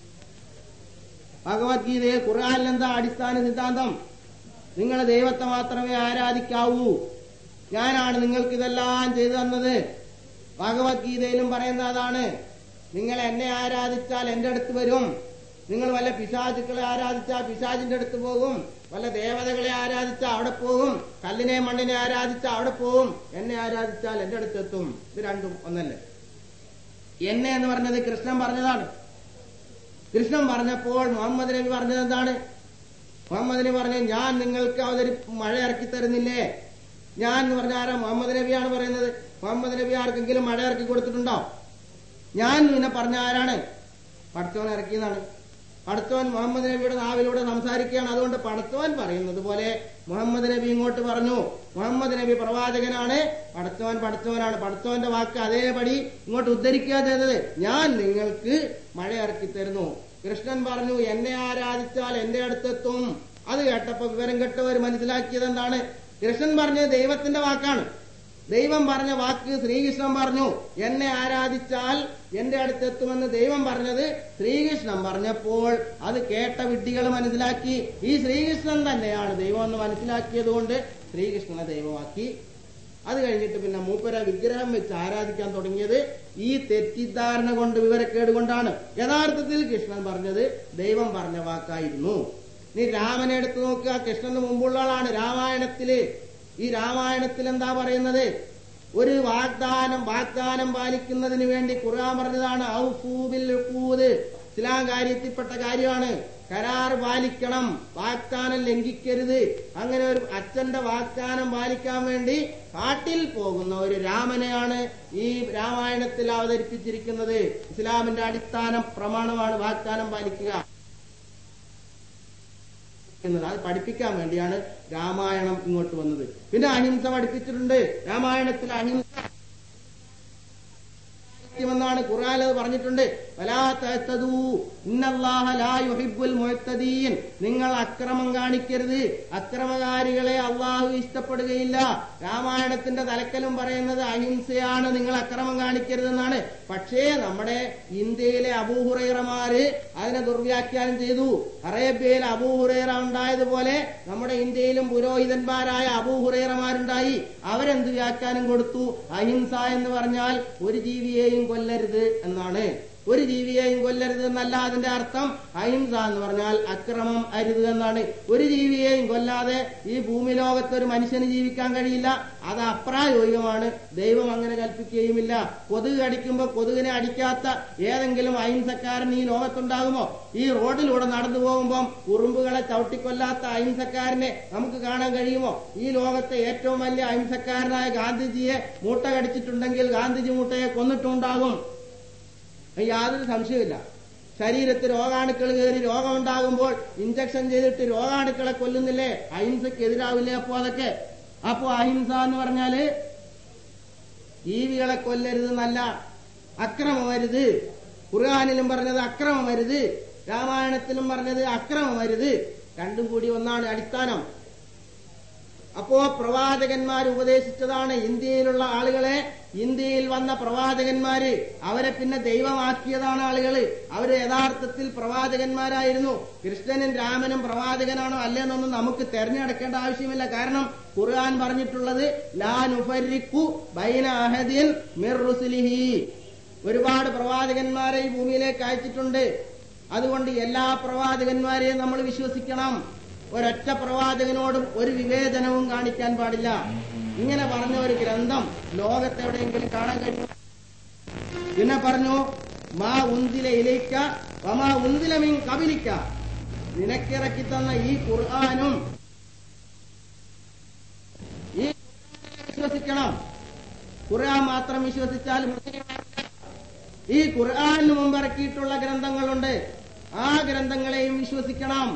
ഭഗവത്ഗീതയിൽ ഖുർആാനിൽ എന്താ അടിസ്ഥാന സിദ്ധാന്തം നിങ്ങൾ ദൈവത്തെ മാത്രമേ ആരാധിക്കാവൂ ഞാനാണ് നിങ്ങൾക്ക് ഇതെല്ലാം ചെയ്തു തന്നത് ഭഗവത്ഗീതയിലും പറയുന്ന അതാണ് നിങ്ങൾ എന്നെ ആരാധിച്ചാൽ എന്റെ അടുത്ത് വരും നിങ്ങൾ വല്ല പിശാചുക്കളെ ആരാധിച്ചാൽ പിശാചിന്റെ അടുത്ത് പോകും വല്ല ദേവതകളെ ആരാധിച്ചാൽ അവിടെ പോകും കല്ലിനെ മണ്ണിനെ ആരാധിച്ചാൽ അവിടെ പോകും എന്നെ ആരാധിച്ചാൽ എന്റെ അടുത്ത് എത്തും ഇത് രണ്ടും ഒന്നല്ലേ എന്നെ എന്ന് പറഞ്ഞത് കൃഷ്ണൻ പറഞ്ഞതാണ് കൃഷ്ണൻ പറഞ്ഞപ്പോൾ മുഹമ്മദ് നബി പറഞ്ഞത് എന്താണ് മുഹമ്മദ് നബി പറഞ്ഞു ഞാൻ നിങ്ങൾക്ക് അവതരി മഴ ഇറക്കി തരുന്നില്ലേ ഞാൻ എന്ന് പറഞ്ഞ ആരാ മുഹമ്മദ് നബിയാണ് പറയുന്നത് മുഹമ്മദ് നബി ആർക്കെങ്കിലും മഴ ഇറക്കി കൊടുത്തിട്ടുണ്ടോ ഞാൻ നിന്നെ പറഞ്ഞ ആരാണ് പടച്ചോൻ ഇറക്കിയതാണ് പടച്ചോൻ മുഹമ്മദ് നബിയുടെ നാവിലൂടെ സംസാരിക്കുകയാണ് അതുകൊണ്ട് പടച്ചോൻ പറയുന്നത് പോലെ മുഹമ്മദ് നബി ഇങ്ങോട്ട് പറഞ്ഞു മുഹമ്മദ് നബി പ്രവാചകനാണ് പടച്ചോൻ പടച്ചോനാണ് പടച്ചോന്റെ വാക്ക് അതേപടി ഇങ്ങോട്ട് ഉദ്ധരിക്കുക ചെയ്തത് ഞാൻ നിങ്ങൾക്ക് മഴ ഇറക്കി തരുന്നു കൃഷ്ണൻ പറഞ്ഞു എന്നെ ആരാധിച്ചാൽ എന്റെ അടുത്തെത്തും അത് കേട്ടപ്പോ വിവരം കെട്ടവർ മനസ്സിലാക്കിയത് എന്താണ് കൃഷ്ണൻ പറഞ്ഞത് ദൈവത്തിന്റെ വാക്കാണ് ദൈവം പറഞ്ഞ വാക്ക് ശ്രീകൃഷ്ണൻ പറഞ്ഞു എന്നെ ആരാധിച്ചാൽ എന്റെ അടുത്തെത്തുമെന്ന് ദൈവം പറഞ്ഞത് ശ്രീകൃഷ്ണൻ പറഞ്ഞപ്പോൾ അത് കേട്ട വിഡ്ഢികൾ മനസ്സിലാക്കി ഈ ശ്രീകൃഷ്ണൻ തന്നെയാണ് ദൈവം എന്ന് മനസ്സിലാക്കിയത് കൊണ്ട് ശ്രീകൃഷ്ണനെ ദൈവമാക്കി അത് കഴിഞ്ഞിട്ട് പിന്നെ മൂപ്പര വിഗ്രഹം വെച്ച് ആരാധിക്കാൻ തുടങ്ങിയത് ഈ തെറ്റിദ്ധാരണ കൊണ്ട് വിവരക്കേട് കൊണ്ടാണ് യഥാർത്ഥത്തിൽ കൃഷ്ണൻ പറഞ്ഞത് ദൈവം പറഞ്ഞ വാക്കായിരുന്നു നീ രാമനെ എടുത്തു നോക്കുക കൃഷ്ണന് മുമ്പുള്ള ആളാണ് രാമായണത്തില് ഈ രാമായണത്തിൽ എന്താ പറയുന്നത് ഒരു വാഗ്ദാനം വാഗ്ദാനം പാലിക്കുന്നതിന് വേണ്ടി ഖുർആൻ പറഞ്ഞതാണ് ഔഫൂബിൽ ഉഖൂദ്. ഇസ്ലാം കാര്യത്തിൽപ്പെട്ട കാര്യമാണ് കരാർ പാലിക്കണം വാഗ്ദാനം ലംഘിക്കരുത് അങ്ങനെ ഒരു അച്ഛന്റെ വാഗ്ദാനം പാലിക്കാൻ വേണ്ടി കാട്ടിൽ പോകുന്ന ഒരു രാമനെയാണ് ഈ രാമായണത്തിൽ അവതരിപ്പിച്ചിരിക്കുന്നത് ഇസ്ലാമിന്റെ അടിസ്ഥാന പ്രമാണമാണ് വാഗ്ദാനം പാലിക്കുക എന്നത് അത് പഠിപ്പിക്കാൻ വേണ്ടിയാണ് രാമായണം ഇങ്ങോട്ട് വന്നത് പിന്നെ അഹിംസ പഠിപ്പിച്ചിട്ടുണ്ട് രാമായണത്തിൽ അഹിംസ എന്നാണ് ഖുർആൻ അത് പറഞ്ഞിട്ടുണ്ട് വലാ തഅ്തദൂ ഇന്നല്ലാഹ ലാ യുഹിബ്ബുൽ മുഅ്തദീൻ നിങ്ങൾ അക്രമം കാണിക്കരുത് അക്രമകാരികളെ അള്ളാഹു ഇഷ്ടപ്പെടുകയില്ല രാമായണത്തിന്റെ തലക്കലും പറയുന്നത് അഹിംസയാണ് നിങ്ങൾ അക്രമം കാണിക്കരുതെന്നാണ് പക്ഷേ നമ്മുടെ ഇന്ത്യയിലെ അബൂഹുറൈറമാര് അതിനെ ദുർവ്യാഖ്യാനം ചെയ്തു അറേബ്യയിൽ അബൂഹുറൈറ ഉണ്ടായതുപോലെ നമ്മുടെ ഇന്ത്യയിലും പുരോഹിതന്മാരായ അബൂഹുറൈറമാരുണ്ടായി അവരെന്ത് വ്യാഖ്യാനം കൊടുത്തു അഹിംസ എന്ന് പറഞ്ഞാൽ ഒരു ജീവിയെയും കൊല്ലരുത് എന്നാണ് ഒരു ജീവിയെയും കൊല്ലരുത് എന്നല്ല അതിന്റെ അർത്ഥം അഹിംസ എന്ന് പറഞ്ഞാൽ അക്രമം അരുത് എന്നാണ് ഒരു ജീവിയെയും കൊല്ലാതെ ഈ ഭൂമി ലോകത്ത് ഒരു മനുഷ്യന് ജീവിക്കാൻ കഴിയില്ല അത് അപ്രായോഗികമാണ് ദൈവം അങ്ങനെ കൽപ്പിക്കുകയുമില്ല കൊതുക് അടിക്കുമ്പോൾ കൊതുകിനെ അടിക്കാത്ത ഏതെങ്കിലും അഹിംസക്കാരൻ ഈ ലോകത്തുണ്ടാകുമോ ഈ റോഡിലൂടെ നടന്നു പോകുമ്പോൾ ഉറുമ്പുകളെ ചവിട്ടിക്കൊല്ലാത്ത അഹിംസക്കാരനെ നമുക്ക് കാണാൻ കഴിയുമോ ഈ ലോകത്തെ ഏറ്റവും വലിയ അഹിംസക്കാരനായ ഗാന്ധിജിയെ മൂട്ട കടിച്ചിട്ടുണ്ടെങ്കിൽ ഗാന്ധിജി മൂട്ടയെ കൊന്നിട്ടുണ്ടാകും യാതൊരു സംശയമില്ല ശരീരത്തിൽ രോഗാണുക്കൾ കയറി രോഗമുണ്ടാകുമ്പോൾ ഇഞ്ചക്ഷൻ ചെയ്തിട്ട് രോഗാണുക്കളെ കൊല്ലുന്നില്ലേ അഹിംസയ്ക്ക് എതിരാവില്ലേ അപ്പോ അതൊക്കെ അപ്പോ അഹിംസ എന്ന് പറഞ്ഞാല് ജീവികളെ കൊല്ലരുത് എന്നല്ല അക്രമമരുത് ഖുർആാനിലും പറഞ്ഞത് അക്രമമരുത് രാമായണത്തിലും പറഞ്ഞത് അക്രമമരുത് രണ്ടും കൂടി ഒന്നാണ് അടിസ്ഥാനം അപ്പോ പ്രവാചകന്മാർ ഉപദേശിച്ചതാണ് ഇന്ത്യയിലുള്ള ആളുകളെ ഇന്ത്യയിൽ വന്ന പ്രവാചകന്മാര് അവരെ പിന്നെ ദൈവമാക്കിയതാണ് ആളുകള് അവര് യഥാർത്ഥത്തിൽ പ്രവാചകന്മാരായിരുന്നു കൃഷ്ണനും രാമനും പ്രവാചകനാണോ അല്ലെന്നൊന്നും നമുക്ക് തെരഞ്ഞെടുക്കേണ്ട ആവശ്യമില്ല കാരണം ഖുർആൻ പറഞ്ഞിട്ടുള്ളത് ലാ നുഫരിക്കു ബൈന അഹദിൻ മിർ റുസുലിഹി ഒരുപാട് പ്രവാചകന്മാരെ ഈ ഭൂമിയിലേക്ക് അയച്ചിട്ടുണ്ട് അതുകൊണ്ട് എല്ലാ പ്രവാചകന്മാരെയും നമ്മൾ വിശ്വസിക്കണം ഒരൊറ്റ പ്രവാചകനോടും ഒരു വിവേചനവും കാണിക്കാൻ പാടില്ല ഇങ്ങനെ പറഞ്ഞ ഒരു ഗ്രന്ഥം ലോകത്തെവിടെയെങ്കിലും കാണാൻ കഴിയും പിന്നെ പറഞ്ഞു മാ ഉന്തില ഇലയിക്ക വമാ ഉന്തില മീൻ കപിലിക്ക നിനക്കിറക്കി തന്ന ഈ ഖുർആാനും ഈ ഖുർആനെ വിശ്വസിക്കണം ഖുർആൻ മാത്രം വിശ്വസിച്ചാൽ മുസ്ലിം ഈ ഖുർആാനിന് മുമ്പ് ഇറക്കിയിട്ടുള്ള ഗ്രന്ഥങ്ങളുണ്ട് ആ ഗ്രന്ഥങ്ങളെയും വിശ്വസിക്കണം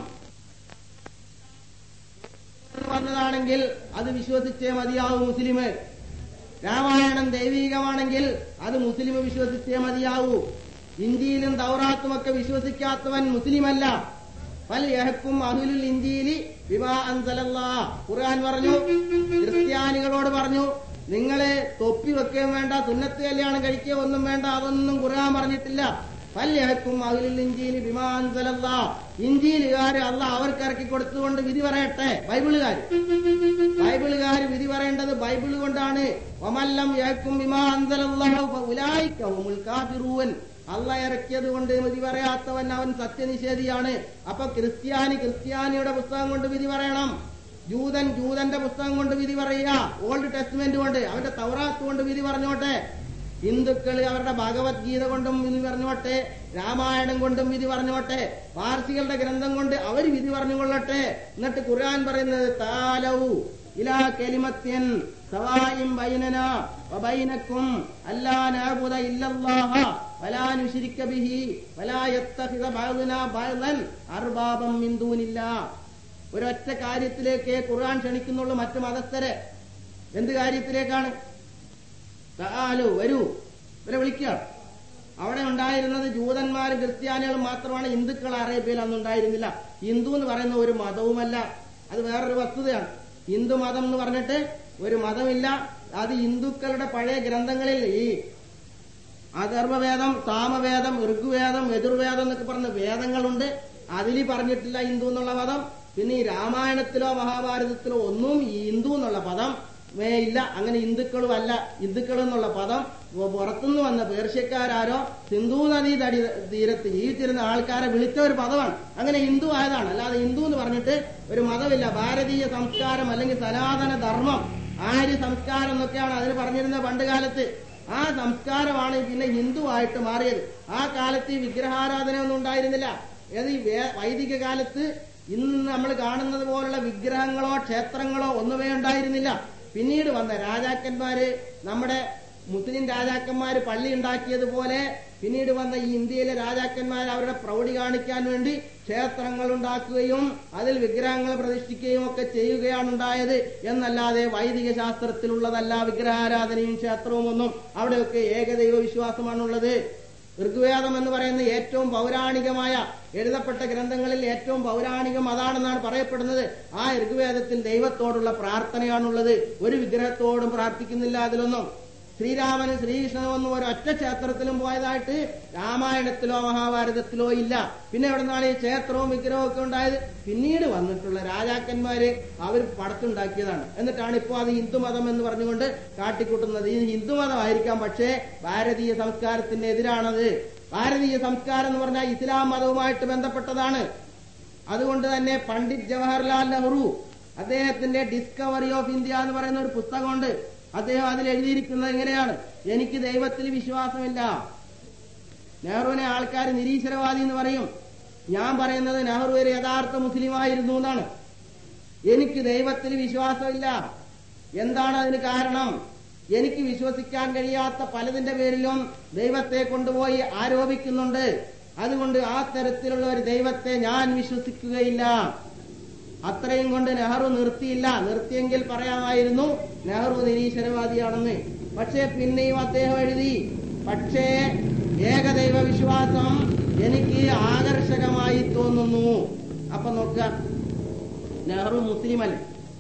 വന്നതാണെങ്കിൽ അത് വിശ്വസിച്ചേ മതിയാവും മുസ്ലിം രാമായണം ദൈവികമാണെങ്കിൽ അത് മുസ്ലിം വിശ്വസിച്ചേ മതിയാവൂ ഇന്ത്യയിലും തൗറാത്തുമൊക്കെ വിശ്വസിക്കാത്തവൻ മുസ്ലിമല്ല പൽ യഹക്കും അഹുലുൽ ഇന്ത്യയിലി വിവാ അൻസലല്ലാ ഖുർആൻ പറഞ്ഞു ക്രിസ്ത്യാനികളോട് പറഞ്ഞു നിങ്ങളെ തൊപ്പി വെക്കുകയും വേണ്ട സുന്നത്ത് കല്യാണം കഴിക്കുക ഒന്നും വേണ്ട അതൊന്നും ഖുർആൻ പറഞ്ഞിട്ടില്ല പൽ യഹക്കും അഹുലുൽ ഇന്ത്യയിലി വിമാ അൻസലല്ലാ ഇന്ത്യയിലുകാര് അല്ല അവർക്ക് ഇറക്കി കൊടുത്തുകൊണ്ട് വിധി പറയട്ടെ ബൈബിളുകാര് ബൈബിളുകാർ വിധി പറയേണ്ടത് ബൈബിൾ കൊണ്ടാണ് ഒമല്ലം യഹക്കും വിമാ അൻസലല്ലാഹു ഫഉലൈക കാഫിറൂൻ അള്ള ഇറക്കിയത് കൊണ്ട് വിധി പറയാത്തവൻ അവൻ സത്യനിഷേധിയാണ് അപ്പൊ ക്രിസ്ത്യാനി ക്രിസ്ത്യാനിയുടെ പുസ്തകം കൊണ്ട് വിധി പറയണം ജൂതൻ ജൂതന്റെ പുസ്തകം കൊണ്ട് വിധി പറയുക ഓൾഡ് ടെസ്റ്റ്മെന്റ് കൊണ്ട് അവന്റെ തൗറാത്ത് കൊണ്ട് വിധി പറഞ്ഞോട്ടെ ഹിന്ദുക്കൾ അവരുടെ ഭഗവത്ഗീത കൊണ്ടും വിധി പറഞ്ഞോട്ടെ രാമായണം കൊണ്ടും വിധി പറഞ്ഞോട്ടെ പാർസികളുടെ ഗ്രന്ഥം കൊണ്ട് അവർ വിധി പറഞ്ഞുകൊള്ളട്ടെ എന്നിട്ട് ഖുർആൻ പറയുന്നത് താലവു ഇലാ കെലിമത്യൻ സവായും ബൈനന വബൈനക്കും അല്ലാ നഅബുദ ഇല്ലല്ലാഹ വലാ നുശ്രിക ബിഹി വലാ യത്തഖിദ ബഅദുനാ ബഅദൻ അർബാബം മിൻ ദൂനില്ലാ ഒരൊറ്റ കാര്യത്തിലേക്ക് ഖുർആൻ ക്ഷണിക്കുന്നുള്ളൂ മറ്റു മതസ്ഥരെ എന്ത് കാര്യത്തിലേക്കാണ് താലു വരൂ ഇവരെ വിളിക്കുക അവിടെ ഉണ്ടായിരുന്നത് ജൂതന്മാരും ക്രിസ്ത്യാനികളും മാത്രമാണ് ഹിന്ദുക്കൾ അറേബ്യയിൽ അന്ന് ഉണ്ടായിരുന്നില്ല ഹിന്ദു എന്ന് പറയുന്ന ഒരു മതവുമല്ല അത് വേറൊരു വസ്തുതയാണ് ഹിന്ദു മതം എന്ന് പറഞ്ഞിട്ട് ഒരു മതമില്ല അത് ഹിന്ദുക്കളുടെ പഴയ ഗ്രന്ഥങ്ങളിൽ ഈ അഥർവവേദം സാമവേദം ഋഗ്വേദം യജുർവേദം എന്നൊക്കെ പറഞ്ഞ വേദങ്ങളുണ്ട് അതിൽ പറഞ്ഞിട്ടില്ല ഹിന്ദു എന്നുള്ള പദം പിന്നെ ഈ രാമായണത്തിലോ മഹാഭാരതത്തിലോ ഒന്നും ഈ ഹിന്ദു എന്നുള്ള പദം വേ ഇല്ല അങ്ങനെ ഹിന്ദുക്കളും അല്ല ഹിന്ദുക്കൾ എന്നുള്ള പദം പുറത്തുനിന്ന് വന്ന പേർഷ്യക്കാരോ സിന്ധു നദീ തടി തീരത്ത് ജീവിച്ചിരുന്ന ആൾക്കാരെ വിളിച്ച ഒരു പദമാണ് അങ്ങനെ ഹിന്ദു ആയതാണ് അല്ലാതെ ഹിന്ദു എന്ന് പറഞ്ഞിട്ട് ഒരു മതമില്ല ഭാരതീയ സംസ്കാരം അല്ലെങ്കിൽ സനാതന ധർമ്മം ആര്യ സംസ്കാരം എന്നൊക്കെയാണ് അതിന് പറഞ്ഞിരുന്നത് പണ്ട് കാലത്ത് ആ സംസ്കാരമാണ് പിന്നെ ഹിന്ദു ആയിട്ട് മാറിയത് ആ കാലത്ത് ഈ വിഗ്രഹാരാധന ഒന്നും ഉണ്ടായിരുന്നില്ല ഏത് ഈ വേ- വൈദിക കാലത്ത് ഇന്ന് നമ്മൾ കാണുന്നത് പോലുള്ള വിഗ്രഹങ്ങളോ ക്ഷേത്രങ്ങളോ ഒന്നുമേ ഉണ്ടായിരുന്നില്ല പിന്നീട് വന്ന രാജാക്കന്മാര് നമ്മുടെ മുസ്ലിം രാജാക്കന്മാര് പള്ളി ഉണ്ടാക്കിയതുപോലെ പിന്നീട് വന്ന ഈ ഇന്ത്യയിലെ രാജാക്കന്മാർ അവരുടെ പ്രൗഢി കാണിക്കാൻ വേണ്ടി ക്ഷേത്രങ്ങൾ ഉണ്ടാക്കുകയും അതിൽ വിഗ്രഹങ്ങൾ പ്രതിഷ്ഠിക്കുകയും ഒക്കെ ചെയ്യുകയാണ് ഉണ്ടായത് എന്നല്ലാതെ വൈദിക ശാസ്ത്രത്തിലുള്ളതല്ല വിഗ്രഹാരാധനയും ക്ഷേത്രവും ഒന്നും അവിടെയൊക്കെ ഏകദൈവ വിശ്വാസമാണുള്ളത് ഋഗ്വേദം എന്ന് പറയുന്ന ഏറ്റവും പൗരാണികമായ എഴുതപ്പെട്ട ഗ്രന്ഥങ്ങളിൽ ഏറ്റവും പൗരാണികം അതാണെന്നാണ് പറയപ്പെടുന്നത് ആ ഋഗ്വേദത്തിൽ ദൈവത്തോടുള്ള പ്രാർത്ഥനയാണുള്ളത് ഒരു വിഗ്രഹത്തോടും പ്രാർത്ഥിക്കുന്നില്ല അതിലൊന്നും ശ്രീരാമനും ശ്രീകൃഷ്ണനും ഒന്നും ഒരൊറ്റ ക്ഷേത്രത്തിലും പോയതായിട്ട് രാമായണത്തിലോ മഹാഭാരതത്തിലോ ഇല്ല പിന്നെ എവിടെ നിന്നാണ് ഈ ക്ഷേത്രവും വിഗ്രഹവും ഒക്കെ ഉണ്ടായത് പിന്നീട് വന്നിട്ടുള്ള രാജാക്കന്മാര് അവർ പടത്തുണ്ടാക്കിയതാണ് എന്നിട്ടാണ് ഇപ്പോൾ അത് ഹിന്ദുമതം എന്ന് പറഞ്ഞുകൊണ്ട് കാട്ടിക്കൂട്ടുന്നത് ഈ ഹിന്ദുമതമായിരിക്കാം പക്ഷേ ഭാരതീയ സംസ്കാരത്തിന് എതിരാണത് ഭാരതീയ സംസ്കാരം എന്ന് പറഞ്ഞാൽ ഇസ്ലാം മതവുമായിട്ട് ബന്ധപ്പെട്ടതാണ് അതുകൊണ്ട് തന്നെ പണ്ഡിറ്റ് ജവഹർലാൽ നെഹ്റു അദ്ദേഹത്തിന്റെ ഡിസ്കവറി ഓഫ് ഇന്ത്യ എന്ന് പറയുന്ന ഒരു പുസ്തകമുണ്ട് അദ്ദേഹം അതിൽ എഴുതിയിരിക്കുന്നത് എങ്ങനെയാണ് എനിക്ക് ദൈവത്തിൽ വിശ്വാസമില്ല നെഹ്റുവിനെ ആൾക്കാർ നിരീശ്വരവാദി എന്ന് പറയും ഞാൻ പറയുന്നത് നെഹ്റു ഒരു യഥാർത്ഥ മുസ്ലിമായിരുന്നു എന്നാണ് എനിക്ക് ദൈവത്തിൽ വിശ്വാസമില്ല എന്താണ് അതിന് കാരണം എനിക്ക് വിശ്വസിക്കാൻ കഴിയാത്ത പലതിന്റെ പേരിലും ദൈവത്തെ കൊണ്ടുപോയി ആരോപിക്കുന്നുണ്ട് അതുകൊണ്ട് ആ തരത്തിലുള്ള ഒരു ദൈവത്തെ ഞാൻ വിശ്വസിക്കുകയില്ല അത്രയും കൊണ്ട് നെഹ്റു നിർത്തിയില്ല നിർത്തിയെങ്കിൽ പറയാമായിരുന്നു നെഹ്റു നിരീശ്വരവാദിയാണെന്ന് പക്ഷേ പിന്നെയും അദ്ദേഹം എഴുതി പക്ഷേ ഏകദൈവ വിശ്വാസം എനിക്ക് ആകർഷകമായി തോന്നുന്നു അപ്പൊ നോക്കുക നെഹ്റു മുസ്ലിമല്ല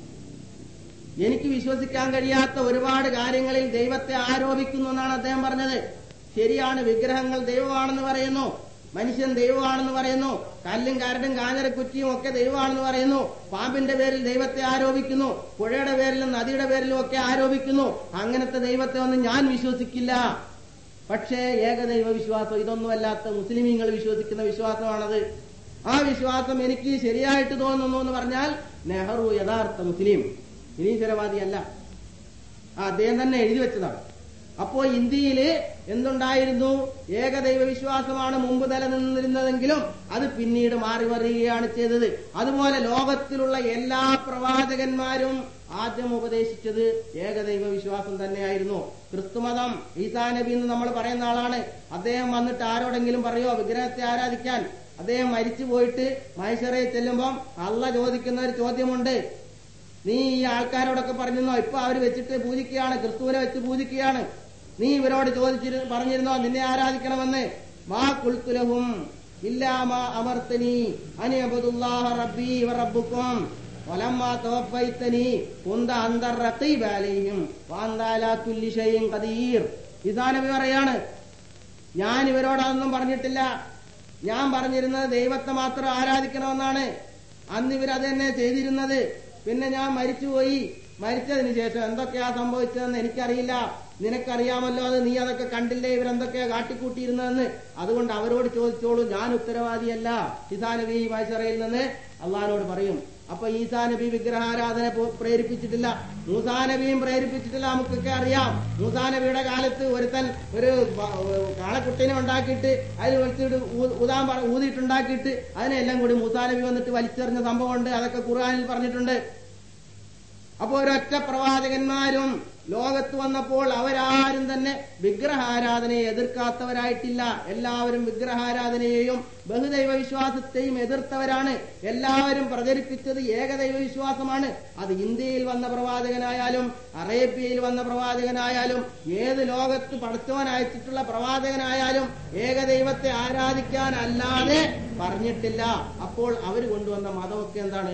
എനിക്ക് വിശ്വസിക്കാൻ കഴിയാത്ത ഒരുപാട് കാര്യങ്ങളിൽ ദൈവത്തെ ആരോപിക്കുന്നു എന്നാണ് അദ്ദേഹം പറഞ്ഞത് ശരിയാണ് വിഗ്രഹങ്ങൾ ദൈവമാണെന്ന് പറയുന്നു മനുഷ്യൻ ദൈവമാണെന്ന് പറയുന്നു കല്ലും കരടും കാഞ്ഞരക്കുറ്റിയും ഒക്കെ ദൈവമാണെന്ന് പറയുന്നു പാമ്പിന്റെ പേരിൽ ദൈവത്തെ ആരോപിക്കുന്നു പുഴയുടെ പേരിലും നദിയുടെ പേരിലും ഒക്കെ ആരോപിക്കുന്നു അങ്ങനത്തെ ദൈവത്തെ ഒന്നും ഞാൻ വിശ്വസിക്കില്ല പക്ഷേ ഏകദൈവ വിശ്വാസം ഇതൊന്നുമല്ലാത്ത മുസ്ലിമീങ്ങൾ വിശ്വസിക്കുന്ന വിശ്വാസമാണത് ആ വിശ്വാസം എനിക്ക് ശരിയായിട്ട് തോന്നുന്നു എന്ന് പറഞ്ഞാൽ നെഹ്റു യഥാർത്ഥ മുസ്ലിം നിരീശ്വരവാദിയല്ല ആ അദ്ദേഹം തന്നെ എഴുതി വെച്ചതാണ് അപ്പോ ഇന്ത്യയില് എന്തുണ്ടായിരുന്നു ഏകദൈവ വിശ്വാസമാണ് മുമ്പ് നിലനിന്നിരുന്നതെങ്കിലും അത് പിന്നീട് മാറി വരികയാണ് ചെയ്തത് അതുപോലെ ലോകത്തിലുള്ള എല്ലാ പ്രവാചകന്മാരും ആദ്യം ഉപദേശിച്ചത് ഏകദൈവ വിശ്വാസം തന്നെയായിരുന്നു ക്രിസ്തുമതം ഈസാ നബി എന്ന് നമ്മൾ പറയുന്ന ആളാണ് അദ്ദേഹം വന്നിട്ട് ആരോടെങ്കിലും പറയോ വിഗ്രഹത്തെ ആരാധിക്കാൻ അദ്ദേഹം മരിച്ചു പോയിട്ട് മൈസറയിൽ ചെല്ലുമ്പം അള്ള ചോദിക്കുന്ന ഒരു ചോദ്യമുണ്ട് നീ ഈ ആൾക്കാരോടൊക്കെ പറഞ്ഞിരുന്നോ ഇപ്പൊ അവര് വെച്ചിട്ട് പൂജിക്കുകയാണ് ക്രിസ്തുവിനെ വെച്ച് പൂജിക്കുകയാണ് നീ ഇവരോട് ചോദിച്ചിരു പറഞ്ഞിരുന്നോ നിന്നെ ആരാധിക്കണമെന്ന് മാ കുൽത്തുലഹും ഇല്ലാമ അമർത്തനി അനിയബുദുല്ലാഹ റബ്ബി വ റബ്ബുക്കും വലമ്മ തോപ്പൈത്തനി കുന്ത അന്തർ റഖീബ് അലൈഹിം വാന്താലാ കുല്ലി ഷൈഇൻ ഖദീർ ഇസാ നബി പറയാണ് ഞാൻ ഇവരോട് അതൊന്നും പറഞ്ഞിട്ടില്ല ഞാൻ പറഞ്ഞിരുന്നത് ദൈവത്തെ മാത്രം ആരാധിക്കണമെന്നാണ് അന്ന് ഇവർ അത് തന്നെ ചെയ്തിരുന്നത് പിന്നെ ഞാൻ മരിച്ചുപോയി മരിച്ചതിന് ശേഷം എന്തൊക്കെയാ സംഭവിച്ചതെന്ന് എനിക്കറിയില്ല നിനക്കറിയാമല്ലോ അത് നീ അതൊക്കെ കണ്ടില്ലേ ഇവരെന്തൊക്കെയാ കാട്ടിക്കൂട്ടിയിരുന്നതെന്ന് അതുകൊണ്ട് അവരോട് ചോദിച്ചോളൂ ഞാൻ ഉത്തരവാദിയല്ല ഈസാ നബി മൈസറയിൽ നിന്ന് അള്ളഹാനോട് പറയും അപ്പൊ ഈസാ നബി വിഗ്രഹാരാധന പോ- പ്രേരിപ്പിച്ചിട്ടില്ല മൂസാ നബിയും പ്രേരിപ്പിച്ചിട്ടില്ല നമുക്കൊക്കെ അറിയാം മൂസാ നബിയുടെ കാലത്ത് ഒരുത്തൻ ഒരു ബ- കാളക്കുട്ടീനെ ഉണ്ടാക്കിയിട്ട് അതിൽ വലിച്ചിട്ട് ഊ- ഊതാൻ പറ- ഊതിയിട്ടുണ്ടാക്കിയിട്ട് അതിനെല്ലാം കൂടി മൂസാ നബി വന്നിട്ട് വലിച്ചെറിഞ്ഞ സംഭവമുണ്ട് അതൊക്കെ ഖുർആനിൽ പറഞ്ഞിട്ടുണ്ട് അപ്പൊ ഒരൊറ്റ പ്രവാചകന്മാരും ലോകത്ത് വന്നപ്പോൾ അവരാരും തന്നെ വിഗ്രഹാരാധനയെ എതിർക്കാത്തവരായിട്ടില്ല എല്ലാവരും വിഗ്രഹാരാധനയെയും ബഹുദൈവ വിശ്വാസത്തെയും എതിർത്തവരാണ് എല്ലാവരും പ്രചരിപ്പിച്ചത് ഏകദൈവ വിശ്വാസമാണ് അത് ഇന്ത്യയിൽ വന്ന പ്രവാചകനായാലും അറേബ്യയിൽ വന്ന പ്രവാചകനായാലും ഏത് ലോകത്ത് പഠിച്ചവൻ അയച്ചിട്ടുള്ള പ്രവാചകനായാലും ഏകദൈവത്തെ ആരാധിക്കാൻ അല്ലാതെ പറഞ്ഞിട്ടില്ല അപ്പോൾ അവർ കൊണ്ടുവന്ന മതമൊക്കെ എന്താണ്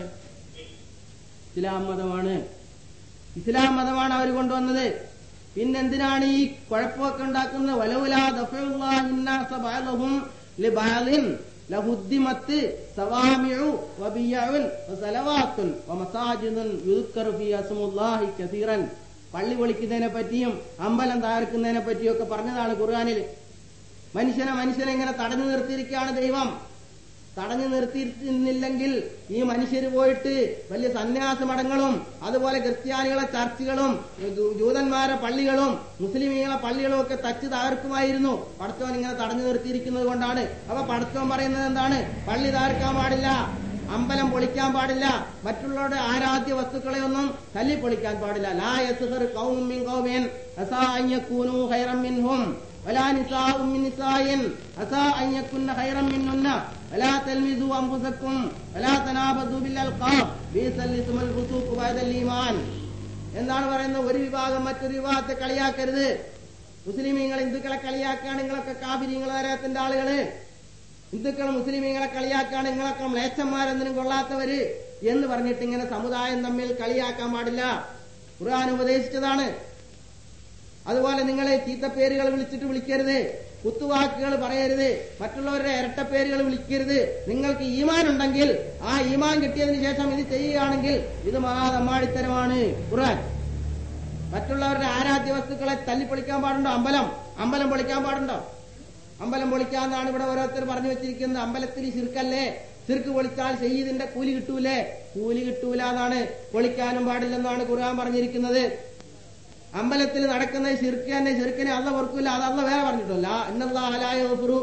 ഇസ്ലാം മതമാണ് ഇസ്ലാം മതമാണ് അവർ കൊണ്ടുവന്നത് പിന്നെന്തിനാണ് ഈ കുഴപ്പമൊക്കെ ഉണ്ടാക്കുന്നത് വലവുലാ ദഫഉല്ലാഹി الناس بعضهم لبعض لهدمت صوامع وبيع وصلوات ومساجد يذكر فيها اسم الله كثيرا പള്ളി പൊളിക്കുന്നതിനെ പറ്റിയും അമ്പലം തകർക്കുന്നതിനെ പറ്റിയും ഒക്കെ പറഞ്ഞതാണ് ഖുർആനിൽ മനുഷ്യനെ മനുഷ്യനെ ഇങ്ങനെ തടഞ്ഞു നിർത്തിയിരിക്കുകയാണ് ദൈവം തടഞ്ഞു നിർത്തിയിരുന്നില്ലെങ്കിൽ ഈ മനുഷ്യര് പോയിട്ട് വലിയ സന്യാസ മഠങ്ങളും അതുപോലെ ക്രിസ്ത്യാനികളെ ചർച്ചുകളും ജൂ- ജൂതന്മാരെ പള്ളികളും മുസ്ലിമീങ്ങളെ പള്ളികളും ഒക്കെ തച്ച് തകർക്കുമായിരുന്നു പടച്ചവൻ ഇങ്ങനെ തടഞ്ഞു നിർത്തിയിരിക്കുന്നത് കൊണ്ടാണ് അപ്പൊ പടച്ചവൻ പറയുന്നത് എന്താണ് പള്ളി തകർക്കാൻ പാടില്ല അമ്പലം പൊളിക്കാൻ പാടില്ല മറ്റുള്ളവരുടെ ആരാധ്യ വസ്തുക്കളെ ഒന്നും തല്ലി പൊളിക്കാൻ പാടില്ല ലാ യസ്ഹർ ഖൗമും മിൻ ഖൗമിൻ അസാ അൻ യകൂനു ഖൈറൻ മിൻഹും ولا نساء من نساء عسى أن يكن خيرا منهن ولا تلمزوا أنفسكم ولا تنابزوا بالألقاب بئس الاسم الفسوق بعد الإيمان എന്താണ് പറയുന്നത് ഒരു വിഭാഗം മറ്റൊരു വിഭാഗത്തെ കളിയാക്കരുത് മുസ്ലിമീങ്ങൾ ഹിന്ദുക്കളെ കളിയാക്കുകയാണ് നിങ്ങളൊക്കെ കാബിരിങ്ങൾ തരത്തിന്റെ ആളുകള് ഹിന്ദുക്കൾ മുസ്ലിമീങ്ങളെ കളിയാക്കുകയാണ് നിങ്ങളൊക്കെ മ്ലേച്ഛന്മാരെന്തിനും കൊള്ളാത്തവര് എന്ന് പറഞ്ഞിട്ട് ഇങ്ങനെ സമുദായം തമ്മിൽ കളിയാക്കാൻ പാടില്ല ഖുർആൻ ഉപദേശിച്ചതാണ് അതുപോലെ നിങ്ങളെ ചീത്തപ്പേരുകൾ വിളിച്ചിട്ട് വിളിക്കരുത് കുത്തുവാക്കുകൾ പറയരുത് മറ്റുള്ളവരുടെ ഇരട്ടപ്പേരുകൾ വിളിക്കരുത് നിങ്ങൾക്ക് ഈമാൻ ഉണ്ടെങ്കിൽ ആ ഈമാൻ കിട്ടിയതിന് ശേഷം ഇത് ചെയ്യുകയാണെങ്കിൽ ഇത് മഹാതമ്മാടിത്തരമാണ് ഖുർആൻ മറ്റുള്ളവരുടെ ആരാധ്യ വസ്തുക്കളെ തല്ലിപ്പൊളിക്കാൻ പാടുണ്ടോ അമ്പലം അമ്പലം പൊളിക്കാൻ പാടുണ്ടോ അമ്പലം പൊളിക്കാന്നാണ് ഇവിടെ ഓരോരുത്തർ പറഞ്ഞു വെച്ചിരിക്കുന്നത് അമ്പലത്തിൽ ശിർക്കല്ലേ ശിർക്ക് പൊളിച്ചാൽ ഷഹീദിന്റെ കൂലി കിട്ടൂലേ കൂലി കിട്ടൂല എന്നാണ് പൊളിക്കാനും പാടില്ലെന്നാണ് ഖുർആൻ പറഞ്ഞിരിക്കുന്നത് അമ്പലത്തിൽ നടക്കുന്ന ശിർക്ക് തന്നെ ശിർക്കിനെ അല്ല പൊറുക്കൂല അത് അല്ല വേറെ പറഞ്ഞിട്ടില്ല എന്നല്ലാഹലായൂഫുറു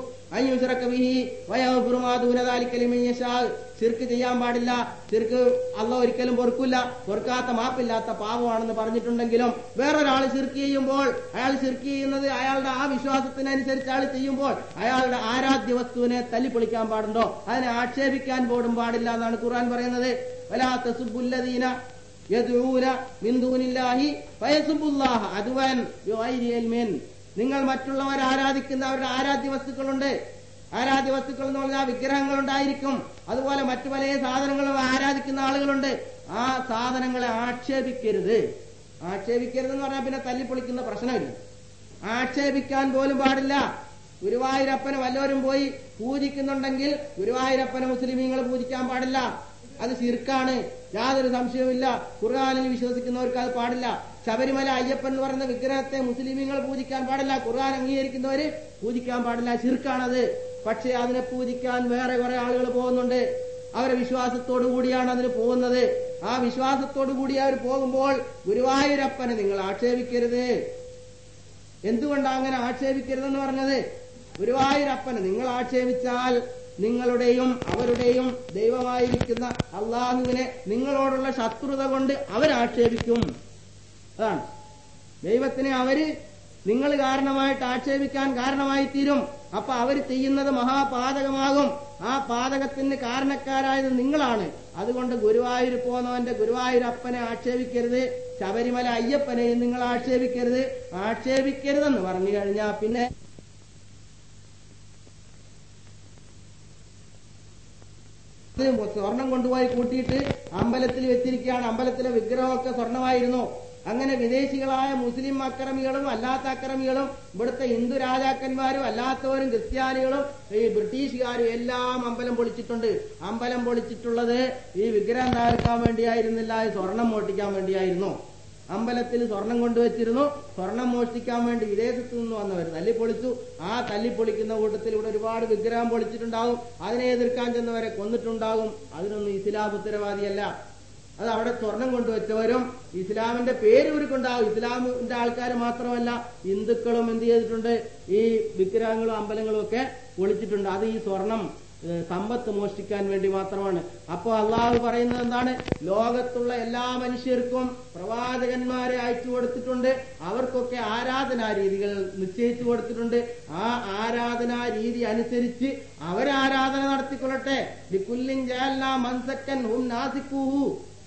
ശിർക്ക് ചെയ്യാൻ പാടില്ല ശിർക്ക് അല്ല ഒരിക്കലും പൊറുക്കില്ല പൊറുക്കാത്ത മാപ്പില്ലാത്ത പാപമാണെന്ന് പറഞ്ഞിട്ടുണ്ടെങ്കിലും വേറൊരാൾ ശിർക്ക് ചെയ്യുമ്പോൾ അയാൾ ശിർക്ക് ചെയ്യുന്നത് അയാളുടെ ആ വിശ്വാസത്തിനനുസരിച്ച് അയാൾ ചെയ്യുമ്പോൾ അയാളുടെ ആരാധ്യ വസ്തുവിനെ തല്ലിപ്പൊളിക്കാൻ പാടുണ്ടോ അതിനെ ആക്ഷേപിക്കാൻ പോലും പാടില്ല എന്നാണ് ഖുർആൻ പറയുന്നത് വലാത്ത സുബുല്ലദീന യദ്ഊന മിൻ ദൂനില്ലാഹി ഫയസുബുല്ലാഹ അദ്വൻ ബിഗൈരി ഇൽമിൻ നിങ്ങൾ മറ്റുള്ളവർ ആരാധിക്കുന്ന അവരുടെ ആരാധ്യ വസ്തുക്കളുണ്ട് ആരാധ്യ വസ്തുക്കൾ എന്ന് പറഞ്ഞാൽ വിഗ്രഹങ്ങൾ ഉണ്ടായിരിക്കും അതുപോലെ മറ്റു പല സാധനങ്ങളും ആരാധിക്കുന്ന ആളുകളുണ്ട് ആ സാധനങ്ങളെ ആക്ഷേപിക്കരുത് ആക്ഷേപിക്കരുത് എന്ന് പറഞ്ഞാൽ പിന്നെ തല്ലിപ്പൊളിക്കുന്ന പ്രശ്നമില്ല ആക്ഷേപിക്കാൻ പോലും പാടില്ല ഗുരുവായൂരപ്പനെ വല്ലവരും പോയി പൂജിക്കുന്നുണ്ടെങ്കിൽ ഗുരുവായൂരപ്പനെ മുസ്ലിമീങ്ങൾ പൂജിക്കാൻ പാടില്ല അത് ശിർക്കാണ് യാതൊരു സംശയവുമില്ല ഖുർആാനിൽ വിശ്വസിക്കുന്നവർക്ക് അത് പാടില്ല ശബരിമല അയ്യപ്പൻ എന്ന് പറയുന്ന വിഗ്രഹത്തെ മുസ്ലിമീങ്ങൾ പൂജിക്കാൻ പാടില്ല ഖുർആൻ അംഗീകരിക്കുന്നവര് പൂജിക്കാൻ പാടില്ല ശിർക്കാണത് പക്ഷേ അതിനെ പൂജിക്കാൻ വേറെ കുറെ ആളുകൾ പോകുന്നുണ്ട് അവരെ വിശ്വാസത്തോടു കൂടിയാണ് അതിന് പോകുന്നത് ആ വിശ്വാസത്തോടു കൂടി അവർ പോകുമ്പോൾ ഗുരുവായൂരപ്പനെ നിങ്ങൾ ആക്ഷേപിക്കരുത് എന്തുകൊണ്ടാണ് അങ്ങനെ ആക്ഷേപിക്കരുതെന്ന് പറഞ്ഞത് ഗുരുവായൂരപ്പനെ നിങ്ങൾ ആക്ഷേപിച്ചാൽ നിങ്ങളുടെയും അവരുടെയും ദൈവമായിരിക്കുന്ന അള്ളാഹുവിനെ നിങ്ങളോടുള്ള ശത്രുത കൊണ്ട് അവരാക്ഷേപിക്കും അതാണ് ദൈവത്തിനെ അവര് നിങ്ങൾ കാരണമായിട്ട് ആക്ഷേപിക്കാൻ കാരണമായി തീരും അപ്പൊ അവർ ചെയ്യുന്നത് മഹാപാതകമാകും ആ പാതകത്തിന് കാരണക്കാരായത് നിങ്ങളാണ് അതുകൊണ്ട് ഗുരുവായൂർ പോന്നവന്റെ ഗുരുവായൂരപ്പനെ ആക്ഷേപിക്കരുത് ശബരിമല അയ്യപ്പനെയും നിങ്ങൾ ആക്ഷേപിക്കരുത് ആക്ഷേപിക്കരുതെന്ന് പറഞ്ഞു കഴിഞ്ഞാൽ പിന്നെ സ്വർണം കൊണ്ടുപോയി കൂട്ടിയിട്ട് അമ്പലത്തിൽ വെച്ചിരിക്കുകയാണ് അമ്പലത്തിലെ വിഗ്രഹമൊക്കെ സ്വർണമായിരുന്നു അങ്ങനെ വിദേശികളായ മുസ്ലിം അക്രമികളും അല്ലാത്ത അക്രമികളും ഇവിടുത്തെ ഹിന്ദു രാജാക്കന്മാരും അല്ലാത്തവരും ക്രിസ്ത്യാനികളും ഈ ബ്രിട്ടീഷുകാരും എല്ലാം അമ്പലം പൊളിച്ചിട്ടുണ്ട് അമ്പലം പൊളിച്ചിട്ടുള്ളത് ഈ വിഗ്രഹം തകർക്കാൻ വേണ്ടിയായിരുന്നില്ല ഈ സ്വർണം മോഷ്ടിക്കാൻ വേണ്ടിയായിരുന്നു അമ്പലത്തിൽ സ്വർണം കൊണ്ടുവച്ചിരുന്നു സ്വർണം മോഷ്ടിക്കാൻ വേണ്ടി വിദേശത്ത് നിന്ന് വന്നവർ തല്ലിപ്പൊളിച്ചു ആ തല്ലിപ്പൊളിക്കുന്ന കൂട്ടത്തിൽ ഇവിടെ ഒരുപാട് വിഗ്രഹം പൊളിച്ചിട്ടുണ്ടാകും അതിനെ എതിർക്കാൻ ചെന്നവരെ കൊന്നിട്ടുണ്ടാകും അതിനൊന്നും ഇസ്ലാം ഉത്തരവാദിയല്ല അത് അവിടെ സ്വർണം കൊണ്ടുവച്ചവരും ഇസ്ലാമിന്റെ പേര് ഇവർക്കുണ്ടാവും ഇസ്ലാമിന്റെ ആൾക്കാർ മാത്രമല്ല ഹിന്ദുക്കളും എന്ത് ചെയ്തിട്ടുണ്ട് ഈ വിഗ്രഹങ്ങളും അമ്പലങ്ങളും ഒക്കെ പൊളിച്ചിട്ടുണ്ട് അത് ഈ സ്വർണം ഏഹ്, സമ്പത്ത് മോഷ്ടിക്കാൻ വേണ്ടി മാത്രമാണ് അപ്പോ അള്ളാഹു പറയുന്നത് എന്താണ് ലോകത്തുള്ള എല്ലാ മനുഷ്യർക്കും പ്രവാചകന്മാരെ അയച്ചു കൊടുത്തിട്ടുണ്ട് അവർക്കൊക്കെ ആരാധനാ രീതികൾ നിശ്ചയിച്ചു കൊടുത്തിട്ടുണ്ട് ആ ആരാധനാ രീതി അനുസരിച്ച് അവരാരാധന നടത്തിക്കൊള്ളട്ടെ ലിക്കുല്ലിൻ ജയല്ല മൻസക്കൻ ഹും നാസിക്കൂഹു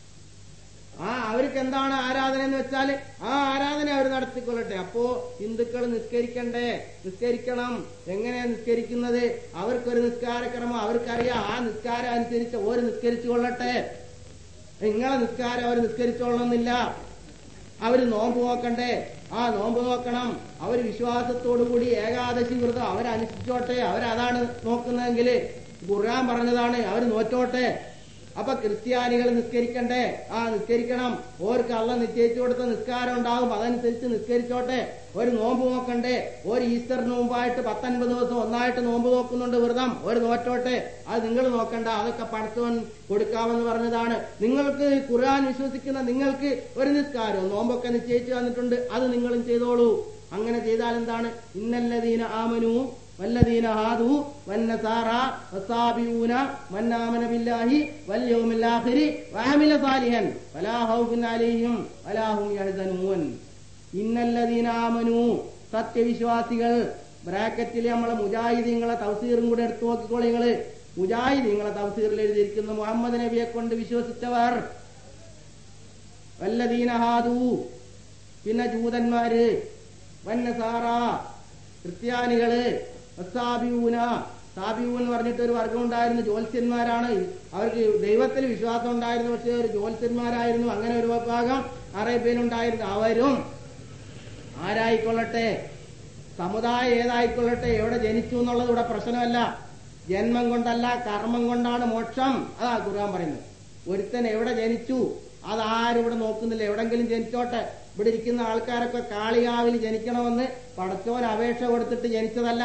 ആ അവർക്ക് എന്താണ് ആരാധന എന്ന് വെച്ചാൽ ആ ആരാധന അവർ നടത്തിക്കൊള്ളട്ടെ അപ്പോ ഹിന്ദുക്കൾ നിസ്കരിക്കണ്ടേ നിസ്കരിക്കണം എങ്ങനെയാ നിസ്കരിക്കുന്നത് അവർക്കൊരു നിസ്കാരക്രമം അവർക്കറിയാം ആ നിസ്കാരം അനുസരിച്ച് ഓര് നിസ്കരിച്ചു കൊള്ളട്ടെ നിങ്ങളെ നിസ്കാരം അവർ നിസ്കരിച്ചോളണമെന്നില്ല അവര് നോമ്പ് നോക്കണ്ടേ ആ നോമ്പ് നോക്കണം അവർ വിശ്വാസത്തോടുകൂടി ഏകാദശി വ്രതം അവരനുഷ്ഠിച്ചോട്ടെ അവരതാണ് നോക്കുന്നതെങ്കിൽ ഖുർആൻ പറഞ്ഞതാണ് അവർ നോറ്റോട്ടെ അപ്പൊ ക്രിസ്ത്യാനികൾ നിസ്കരിക്കണ്ടേ ആ നിസ്കരിക്കണം ഓർക്ക് അള്ള നിശ്ചയിച്ചു കൊടുത്ത നിസ്കാരം ഉണ്ടാകും അതനുസരിച്ച് നിസ്കരിച്ചോട്ടെ ഒരു നോമ്പ് നോക്കണ്ടേ ഒരു ഈസ്റ്ററിന് മുമ്പായിട്ട് പത്തൊൻപത് ദിവസം ഒന്നായിട്ട് നോമ്പ് നോക്കുന്നുണ്ട് വ്രതം ഒരു നോറ്റോട്ടെ അത് നിങ്ങൾ നോക്കണ്ട അതൊക്കെ പടച്ചവൻ കൊടുക്കാമെന്ന് പറഞ്ഞതാണ് നിങ്ങൾക്ക് ഖുർആൻ വിശ്വസിക്കുന്ന നിങ്ങൾക്ക് ഒരു നിസ്കാരം നോമ്പൊക്കെ നിശ്ചയിച്ചു തന്നിട്ടുണ്ട് അത് നിങ്ങളും ചെയ്തോളൂ അങ്ങനെ ചെയ്താൽ എന്താണ് ഇന്നല്ലദീന ആമനു വല്ലദീന ഹാദു വന്നസാറ വസാബിഊന മന്നാമന ബില്ലാഹി വൽ യൗമിൽ ആഖിരി വഅമില സാലിഹൻ വലാ ഖൗഫുൻ അലൈഹിം വലാ ഹും യഹ്സനൂൻ ഇന്നല്ലദീന ആമനു സത്യവിശ്വാസികൾ ബ്രാക്കറ്റിൽ നമ്മളെ മുജാഹിദീങ്ങളെ തഫ്സീറും കൂടെ എടുത്തു നോക്കിക്കോളി നിങ്ങള് മുജാഹിദീങ്ങളെ തഫ്സീറിൽ എഴുതിയിരിക്കുന്നു മുഹമ്മദ് നബിയെ കൊണ്ട് വിശ്വസിച്ചവർ വല്ലദീന ഹാദു പിന്നെ ജൂതന്മാര് വന്നസാറ ക്രിസ്ത്യാനികള് വസാബിയൂന സാബിയൂൻ എന്ന് പറഞ്ഞിട്ട് ഒരു വർഗം ഉണ്ടായിരുന്നു ജ്യോത്സ്യന്മാരാണ് അവർക്ക് ദൈവത്തിൽ വിശ്വാസം ഉണ്ടായിരുന്നു പക്ഷെ ഒരു ജ്യോത്സ്യന്മാരായിരുന്നു അങ്ങനെ ഒരു വിഭാഗം അറേബ്യയിലുണ്ടായിരുന്നു അവരും ആരായിക്കൊള്ളട്ടെ സമുദായം ഏതായിക്കൊള്ളട്ടെ എവിടെ ജനിച്ചു എന്നുള്ളത് ഇവിടെ പ്രശ്നമല്ല ജന്മം കൊണ്ടല്ല കർമ്മം കൊണ്ടാണ് മോക്ഷം അതാ ഖുർആൻ പറയുന്നത് ഒരുത്തൻ എവിടെ ജനിച്ചു അതാരും ഇവിടെ നോക്കുന്നില്ല എവിടെങ്കിലും ജനിച്ചോട്ടെ ഇവിടെ ഇരിക്കുന്ന ആൾക്കാരൊക്കെ കാളികാവിൽ ജനിക്കണമെന്ന് പടച്ചോൻ അപേക്ഷ കൊടുത്തിട്ട് ജനിച്ചതല്ല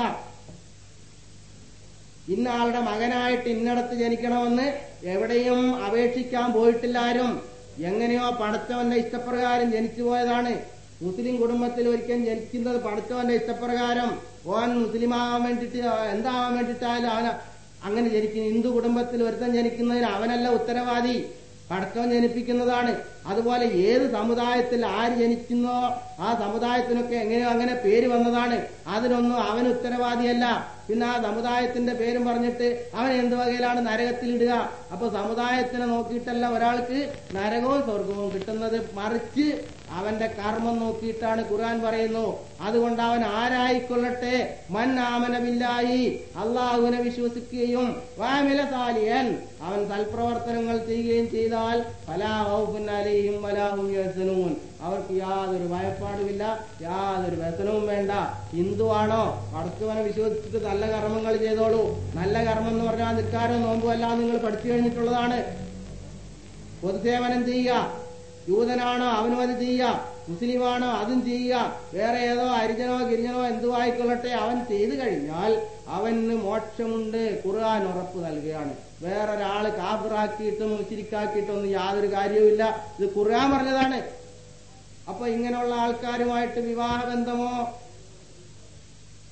ഇന്ന ആളുടെ മകനായിട്ട് ഇന്നടത്ത് ജനിക്കണമെന്ന് എവിടെയും അപേക്ഷിക്കാൻ പോയിട്ടില്ല ആരും എങ്ങനെയോ പടച്ചവന്റെ ഇഷ്ടപ്രകാരം ജനിച്ചു പോയതാണ് മുസ്ലിം കുടുംബത്തിൽ ഒരിക്കൽ ജനിക്കുന്നത് പടച്ചവന്റെ ഇഷ്ടപ്രകാരം ഓൻ മുസ്ലിം ആവാൻ വേണ്ടിട്ട് എന്താവാൻ വേണ്ടിയിട്ടായാലും അവന അങ്ങനെ ജനിക്കുന്നു ഹിന്ദു കുടുംബത്തിൽ ഒരുത്തൻ ജനിക്കുന്നതിന് അവനല്ല ഉത്തരവാദി പടക്കം ജനിപ്പിക്കുന്നതാണ് അതുപോലെ ഏത് സമുദായത്തിൽ ആര് ജനിക്കുന്നോ ആ സമുദായത്തിനൊക്കെ എങ്ങനെയോ അങ്ങനെ പേര് വന്നതാണ് അതിനൊന്നും അവൻ ഉത്തരവാദിയല്ല പിന്നെ ആ സമുദായത്തിന്റെ പേരും പറഞ്ഞിട്ട് അവൻ എന്ത് വകയിലാണ് നരകത്തിൽ ഇടുക അപ്പൊ സമുദായത്തിനെ നോക്കിയിട്ടല്ല ഒരാൾക്ക് നരകവും സ്വർഗവും കിട്ടുന്നത് മറിച്ച് അവന്റെ കർമ്മം നോക്കിയിട്ടാണ് ഖുർആൻ പറയുന്നു അതുകൊണ്ട് അവൻ ആരായിക്കൊള്ളട്ടെ മൻ ആമനബില്ലായി അള്ളാഹുവിനെ വിശ്വസിക്കുകയും വാമില സാലിയൻ അവൻ സൽപ്രവർത്തനങ്ങൾ ചെയ്യുകയും ചെയ്താൽ ഫലാഹും വലാഹും യസനൂൻ അവർക്ക് യാതൊരു ഭയപ്പാടുമില്ല യാതൊരു വ്യസനവും വേണ്ട ഹിന്ദുവാണോ പടച്ചുവനെ വിശ്വസിച്ചിട്ട് നല്ല കർമ്മങ്ങൾ ചെയ്തോളൂ നല്ല കർമ്മം എന്ന് പറഞ്ഞാൽ നിൽക്കാരോ നോമ്പും എല്ലാം നിങ്ങൾ പഠിച്ചു കഴിഞ്ഞിട്ടുള്ളതാണ് പൊതുസേവനം ചെയ്യുക യൂതനാണോ അവനും അത് ചെയ്യുക മുസ്ലിമാണോ അതും ചെയ്യുക വേറെ ഏതോ ഹരിജനോ ഗിരിജനോ എന്തു ആയിക്കൊള്ളട്ടെ അവൻ ചെയ്തു കഴിഞ്ഞാൽ അവന് മോക്ഷമുണ്ട് ഖുർആൻ ഉറപ്പ് നൽകുകയാണ് വേറൊരാള് കാഫിറാക്കിയിട്ടും മുശിരിക്കാക്കിയിട്ടും ഒന്നും യാതൊരു കാര്യവുമില്ല ഇത് ഖുർആൻ പറഞ്ഞതാണ് അപ്പൊ ഇങ്ങനെയുള്ള ആൾക്കാരുമായിട്ട് വിവാഹബന്ധമോ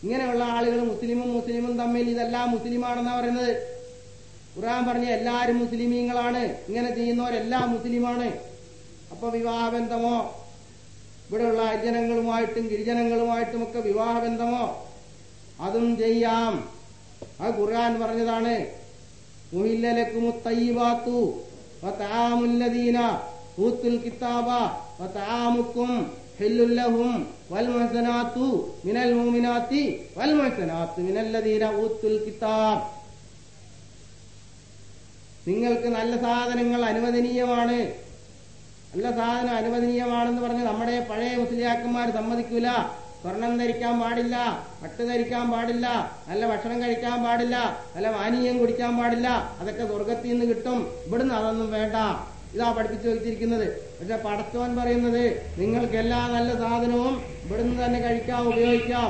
ഇങ്ങനെയുള്ള ആളുകൾ മുസ്ലിമും മുസ്ലിമും തമ്മിൽ ഇതെല്ലാം മുസ്ലിമാണെന്നാ പറയുന്നത് ഖുർആൻ പറഞ്ഞ എല്ലാവരും മുസ്ലിമീങ്ങളാണ് ഇങ്ങനെ ചെയ്യുന്നവരെല്ലാം മുസ്ലിമാണ് അപ്പൊ വിവാഹബന്ധമോ ഇവിടെയുള്ള ഹരിജനങ്ങളുമായിട്ടും ഗിരിജനങ്ങളുമായിട്ടും ഒക്കെ വിവാഹബന്ധമോ അതും ചെയ്യാം അത് ഖുർആൻ പറഞ്ഞതാണ് മുഹില്ലലക്കുമുത്തയ്യിബാത്തു വതആമുല്ലദീന ഊത്തുൽ കിതാബ വതആമുക്കും ഹില്ലുല്ലഹും വൽമുഹ്സനാത്തു മിനൽ മുഅ്മിനാത്തി വൽമുഹ്സനാത്തു മിനല്ലദീന ഊത്തുൽ കിതാബ് നിങ്ങൾക്ക് നല്ല സാധനങ്ങൾ അനുവദനീയമാണ് നല്ല സാധനം അനുവദനീയമാണെന്ന് പറഞ്ഞ് നമ്മുടെ പഴയ മുസ്ലിയാക്കന്മാർ സമ്മതിക്കൂല സ്വർണം ധരിക്കാൻ പാടില്ല പട്ട് ധരിക്കാൻ പാടില്ല നല്ല ഭക്ഷണം കഴിക്കാൻ പാടില്ല നല്ല പാനീയം കുടിക്കാൻ പാടില്ല അതൊക്കെ സ്വർഗത്തിൽ നിന്ന് കിട്ടും ഇവിടുന്ന് അതൊന്നും വേണ്ട ഇതാ പഠിപ്പിച്ചു വെച്ചിരിക്കുന്നത് പക്ഷെ പടച്ചവൻ പറയുന്നത് നിങ്ങൾക്ക് എല്ലാ നല്ല സാധനവും ഇവിടുന്ന് തന്നെ കഴിക്കാം ഉപയോഗിക്കാം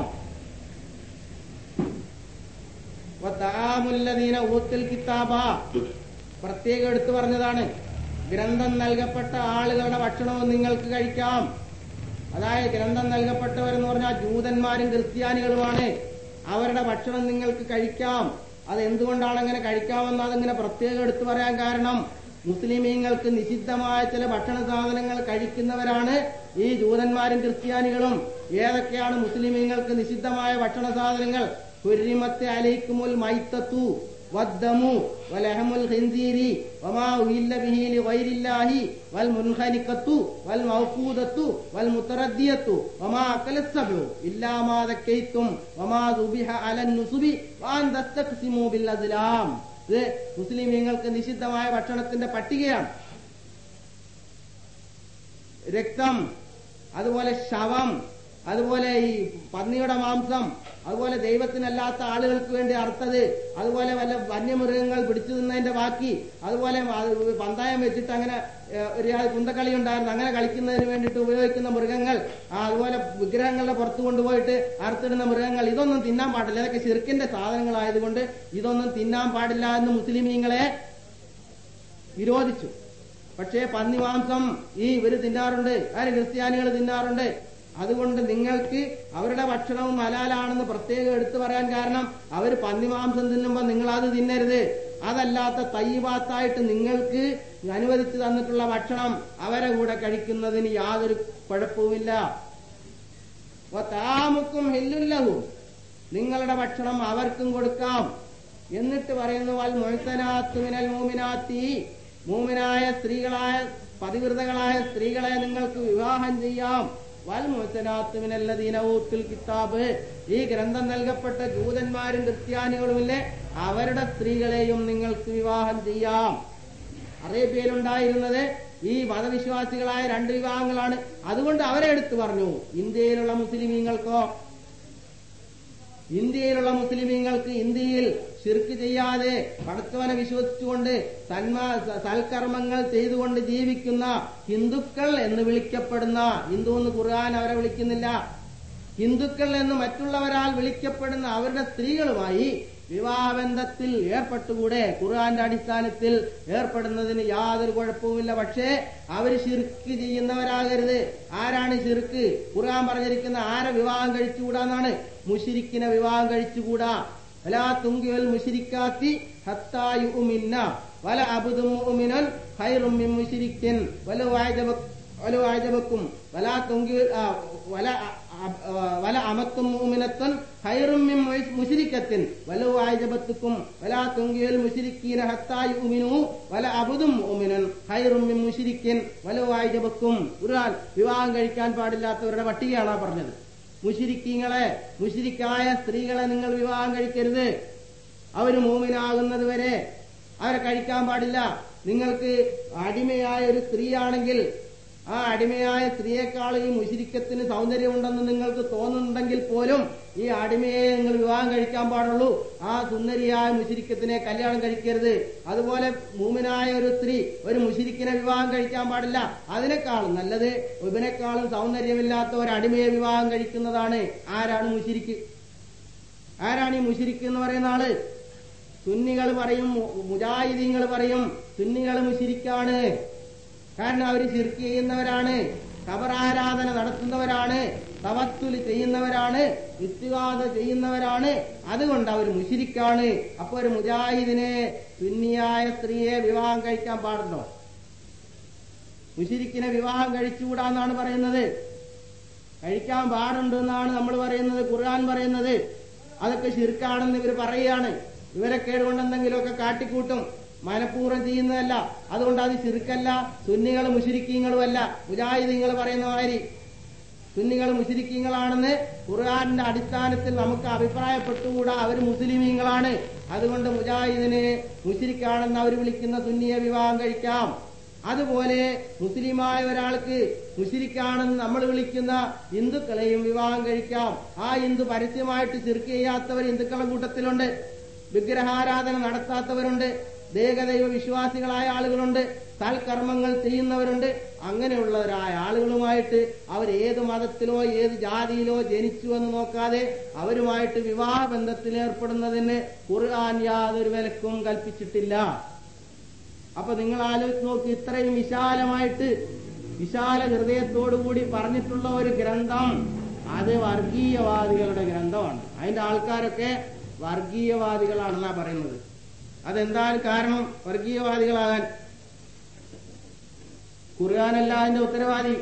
വത്താമുല്ലദീന ഊത്തുൽ കിതാബ പ്രത്യേകം എടുത്തു പറഞ്ഞതാണ് ഗ്രന്ഥം നൽകപ്പെട്ട ആളുകളുടെ ഭക്ഷണവും നിങ്ങൾക്ക് കഴിക്കാം അതായത് ഗ്രന്ഥം നൽകപ്പെട്ടവരെന്ന് പറഞ്ഞാൽ ജൂതന്മാരും ക്രിസ്ത്യാനികളുമാണ് അവരുടെ ഭക്ഷണം നിങ്ങൾക്ക് കഴിക്കാം അത് എന്തുകൊണ്ടാണ് അങ്ങനെ കഴിക്കാമെന്ന് അതിങ്ങനെ പ്രത്യേകം എടുത്തു പറയാൻ കാരണം മുസ്ലിമീങ്ങൾക്ക് നിഷിദ്ധമായ ചില ഭക്ഷണ സാധനങ്ങൾ കഴിക്കുന്നവരാണ് ഈ ജൂതന്മാരും ക്രിസ്ത്യാനികളും ഏതൊക്കെയാണ് മുസ്ലിമീങ്ങൾക്ക് നിഷിദ്ധമായ ഭക്ഷണ സാധനങ്ങൾ ഹുരിമത്തെ അലൈക്കുമുൽ മൈത്തത്തു والدم ولحم الخنزير وما أهل به لغير الله والمنخنقة والموقودة والمتردية وما أكل السبع إلا ما ذكيتم وما ذبح على النصب وأن تستقسموا بالأزلام ഇത് മുസ്ലിമീങ്ങൾക്ക് നിഷിദ്ധമായ ഭക്ഷണത്തിന്റെ പട്ടികയാണ് രക്തം അതുപോലെ ശവം അതുപോലെ ഈ പന്നിയുടെ മാംസം അതുപോലെ ദൈവത്തിനല്ലാത്ത ആളുകൾക്ക് വേണ്ടി അറുത്തത് അതുപോലെ വല്ല വന്യമൃഗങ്ങൾ പിടിച്ചു നിന്നതിന്റെ ബാക്കി അതുപോലെ അത് പന്തായം വെച്ചിട്ട് അങ്ങനെ ഏഹ്, ഒരു കുന്തക്കളി ഉണ്ടായിരുന്നു അങ്ങനെ കളിക്കുന്നതിന് വേണ്ടിയിട്ട് ഉപയോഗിക്കുന്ന മൃഗങ്ങൾ ആ, അതുപോലെ വിഗ്രഹങ്ങളുടെ പുറത്ത് കൊണ്ടുപോയിട്ട് അറുത്തിടുന്ന മൃഗങ്ങൾ ഇതൊന്നും തിന്നാൻ പാടില്ല ഇതൊക്കെ ശിർക്കിന്റെ സാധനങ്ങളായതുകൊണ്ട് ഇതൊന്നും തിന്നാൻ പാടില്ല എന്ന് മുസ്ലിമീങ്ങളെ വിരോധിച്ചു പക്ഷേ പന്നിമാംസം ഈ ഇവര് തിന്നാറുണ്ട് ആര് ക്രിസ്ത്യാനികൾ തിന്നാറുണ്ട് അതുകൊണ്ട് നിങ്ങൾക്ക് അവരുടെ ഭക്ഷണവും ഹലാലാണെന്ന് പ്രത്യേകം എടുത്തു പറയാൻ കാരണം അവർ പന്നിമാംസം തിന്നുമ്പോൾ നിങ്ങൾ അത് തിന്നരുത് അതല്ലാത്ത തയ്യബാത്തായിട്ട് നിങ്ങൾക്ക് അനുവദിച്ചു തന്നിട്ടുള്ള ഭക്ഷണം അവരെ കൂടെ കഴിക്കുന്നതിന് യാതൊരു കുഴപ്പവുമില്ല താമുക്കും ഹില്ലുല്ലഹും നിങ്ങളുടെ ഭക്ഷണം അവർക്കും കൊടുക്കാം എന്നിട്ട് പറയുന്നു വൽ മൊയ്ത്തനാത്തു മിനൽ മൂമിനാത്തി മൂമിനായ സ്ത്രീകളായ പതിവ്രതകളായ സ്ത്രീകളെ നിങ്ങൾക്ക് വിവാഹം ചെയ്യാം വൽ മൊയ്ത്തനാത്തു മിനല്ലദീന ഊത്തുൽ കിതാബ് ഈ ഗ്രന്ഥം നൽകപ്പെട്ട ജൂതന്മാരും ക്രിസ്ത്യാനികളുമില്ലേ അവരുടെ സ്ത്രീകളെയും നിങ്ങൾക്ക് വിവാഹം ചെയ്യാം അറേബ്യയിലുണ്ടായിരുന്നത് ഈ മതവിശ്വാസികളായ രണ്ട് വിഭാഗങ്ങളാണ് അതുകൊണ്ട് അവരെ എടുത്തു പറഞ്ഞു ഇന്ത്യയിലുള്ള മുസ്ലിമീങ്ങൾക്കോ ഇന്ത്യയിലുള്ള മുസ്ലിമീങ്ങൾക്ക് ഇന്ത്യയിൽ ശിർക്ക് ചെയ്യാതെ പടച്ചവനെ വിശ്വസിച്ചുകൊണ്ട് സന്മാ സ- സൽക്കർമ്മങ്ങൾ ചെയ്തുകൊണ്ട് ജീവിക്കുന്ന ഹിന്ദുക്കൾ എന്ന് വിളിക്കപ്പെടുന്ന ഹിന്ദു എന്ന് ഖുർആൻ അവരെ വിളിക്കുന്നില്ല ഹിന്ദുക്കൾ എന്ന് മറ്റുള്ളവരാൽ വിളിക്കപ്പെടുന്ന അവരുടെ സ്ത്രീകളുമായി വിവാഹബന്ധത്തിൽ ഏർപ്പെട്ടുകൂടെ ഖുർആന്റെ അടിസ്ഥാനത്തിൽ ഏർപ്പെടുന്നതിന് യാതൊരു കുഴപ്പവുമില്ല പക്ഷേ അവർ ശിർക്ക് ചെയ്യുന്നവരാകരുത് ആരാണ് ശിർക്ക് ഖുർആൻ പറഞ്ഞിരിക്കുന്ന ആരെ വിവാഹം കഴിച്ചുകൂടാന്നാണ് മുഷിരിക്കിനെ വിവാഹം കഴിച്ചുകൂടാ വലാ തുങ്കിവൽ മുഷിരിക്കാത്തി ഹത്തായുമിന്ന വല അബുദും മുഅ്മിനൻ ഖൈറും മിൻ മുശ്രിക്കിൻ വലു അഅജബ വലു അഅജബക്കും വലാ തുങ്കി ആ, വല അ- അ- ആ, വല അമത്തും മുഅ്മിനത്തൻ ഖൈറും മിൻ മുശ്- മുശ്രിക്കത്തിൻ വലു അഅജബത്തുക്കും വലാ തുങ്കിവൽ മുശ്രിക്കീന ഹത്തായുമിനു വല അബുദും മുഅ്മിനൻ ഖൈറും മിൻ മുശ്രിക്കിൻ വലു അഅജബക്കും ഖുർആൻ വിവാഹം കഴിക്കാൻ പാടില്ലാത്തവരുടെ പട്ടികയാണ് ആ പറഞ്ഞത് മുഷിരിക്കീങ്ങളെ മുഷിരിക്കായ സ്ത്രീകളെ നിങ്ങൾ വിവാഹം കഴിക്കരുത് അവര് മൂമിനാകുന്നത് വരെ അവരെ കഴിക്കാൻ പാടില്ല നിങ്ങൾക്ക് അടിമയായ ഒരു സ്ത്രീയാണെങ്കിൽ ആ അടിമയായ സ്ത്രീയെക്കാൾ ഈ മുഷിരിക്കത്തിന് സൗന്ദര്യമുണ്ടെന്ന് നിങ്ങൾക്ക് തോന്നുന്നുണ്ടെങ്കിൽ പോലും ഈ അടിമയെ നിങ്ങൾ വിവാഹം കഴിക്കാൻ പാടുള്ളൂ ആ സുന്ദരിയായ മുഷിരിക്കത്തിനെ കല്യാണം കഴിക്കരുത് അതുപോലെ മൂമിനായ ഒരു സ്ത്രീ ഒരു മുഷിരിക്കിനെ വിവാഹം കഴിക്കാൻ പാടില്ല അതിനേക്കാളും നല്ലത് ഇവനേക്കാളും സൗന്ദര്യമില്ലാത്ത ഒരു അടിമയെ വിവാഹം കഴിക്കുന്നതാണ് ആരാണ് മുഷിരിക്ക് ആരാണ് ഈ മുഷിരിക്ക് എന്ന് പറയുന്ന ആള് സുന്നികൾ പറയും മുജാഹിദീങ്ങൾ പറയും സുന്നികൾ മുഷിരിക്കാണ് കാരണം അവർ ശിർക്ക് ചെയ്യുന്നവരാണ് കബറാരാധന നടത്തുന്നവരാണ് തവത്തുല് ചെയ്യുന്നവരാണ് ഇത്തികാത ചെയ്യുന്നവരാണ് അതുകൊണ്ട് അവർ മുഷിരിക്കാണ് അപ്പൊ ഒരു മുജാഹിദിനെ സുന്നിയായ സ്ത്രീയെ വിവാഹം കഴിക്കാൻ പാടുണ്ടോ മുഷിരിക്കിനെ വിവാഹം കഴിച്ചുകൂടാന്നാണ് പറയുന്നത് കഴിക്കാൻ പാടുണ്ട് എന്നാണ് നമ്മൾ പറയുന്നത് ഖുർആൻ പറയുന്നത് അതൊക്കെ ശിർക്കാണെന്ന് ഇവർ പറയുകയാണ് ഇവരെ കേടുകൊണ്ട് എന്തെങ്കിലുമൊക്കെ കാട്ടിക്കൂട്ടും മനഃപൂർവ്വം ചെയ്യുന്നതല്ല അതുകൊണ്ട് അത് ശിർക്കല്ല സുന്നികൾ മുഷിരിക്കീങ്ങളുമല്ല മുജാഹിദീങ്ങൾ പറയുന്ന മാതിരി സുന്നികൾ മുഷിരിക്കീങ്ങളാണെന്ന് ഖുർആാനിന്റെ അടിസ്ഥാനത്തിൽ നമുക്ക് അഭിപ്രായപ്പെട്ടുകൂടാ അവർ മുസ്ലിമീങ്ങളാണ് അതുകൊണ്ട് മുജാഹിദിന് മുഷിരിക്കാണെന്ന് അവർ വിളിക്കുന്ന സുന്നിയെ വിവാഹം കഴിക്കാം അതുപോലെ മുസ്ലിമായ ഒരാൾക്ക് മുഷിരിക്കാണെന്ന് നമ്മൾ വിളിക്കുന്ന ഹിന്ദുക്കളെയും വിവാഹം കഴിക്കാം ആ ഹിന്ദു പരസ്യമായിട്ട് ചിർക്ക് ചെയ്യാത്തവർ ഹിന്ദുക്കളുടെ കൂട്ടത്തിലുണ്ട് വിഗ്രഹാരാധന നടത്താത്തവരുണ്ട് ദേഹദൈവ വിശ്വാസികളായ ആളുകളുണ്ട് സൽക്കർമ്മങ്ങൾ ചെയ്യുന്നവരുണ്ട് അങ്ങനെയുള്ളവരായ ആളുകളുമായിട്ട് അവർ ഏത് മതത്തിലോ ഏത് ജാതിയിലോ ജനിച്ചു എന്ന് നോക്കാതെ അവരുമായിട്ട് വിവാഹ ബന്ധത്തിൽ ഏർപ്പെടുന്നതിന് ഖുർആൻ യാതൊരു വിലക്കും കൽപ്പിച്ചിട്ടില്ല അപ്പൊ നിങ്ങൾ ആലോചിച്ച് നോക്കി ഇത്രയും വിശാലമായിട്ട് വിശാല ഹൃദയത്തോടുകൂടി പറഞ്ഞിട്ടുള്ള ഒരു ഗ്രന്ഥം അത് വർഗീയവാദികളുടെ ഗ്രന്ഥമാണ് അതിന്റെ ആൾക്കാരൊക്കെ വർഗീയവാദികളാണെന്നാ പറയുന്നത് അതെന്താണ് കാരണം വർഗീയവാദികളാകാൻ ഖുർആാനല്ല അതിന്റെ ഉത്തരവാദി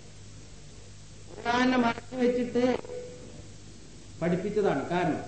ഖുർആാനെ മറച്ചു വെച്ചിട്ട് പഠിപ്പിച്ചതാണ് കാരണം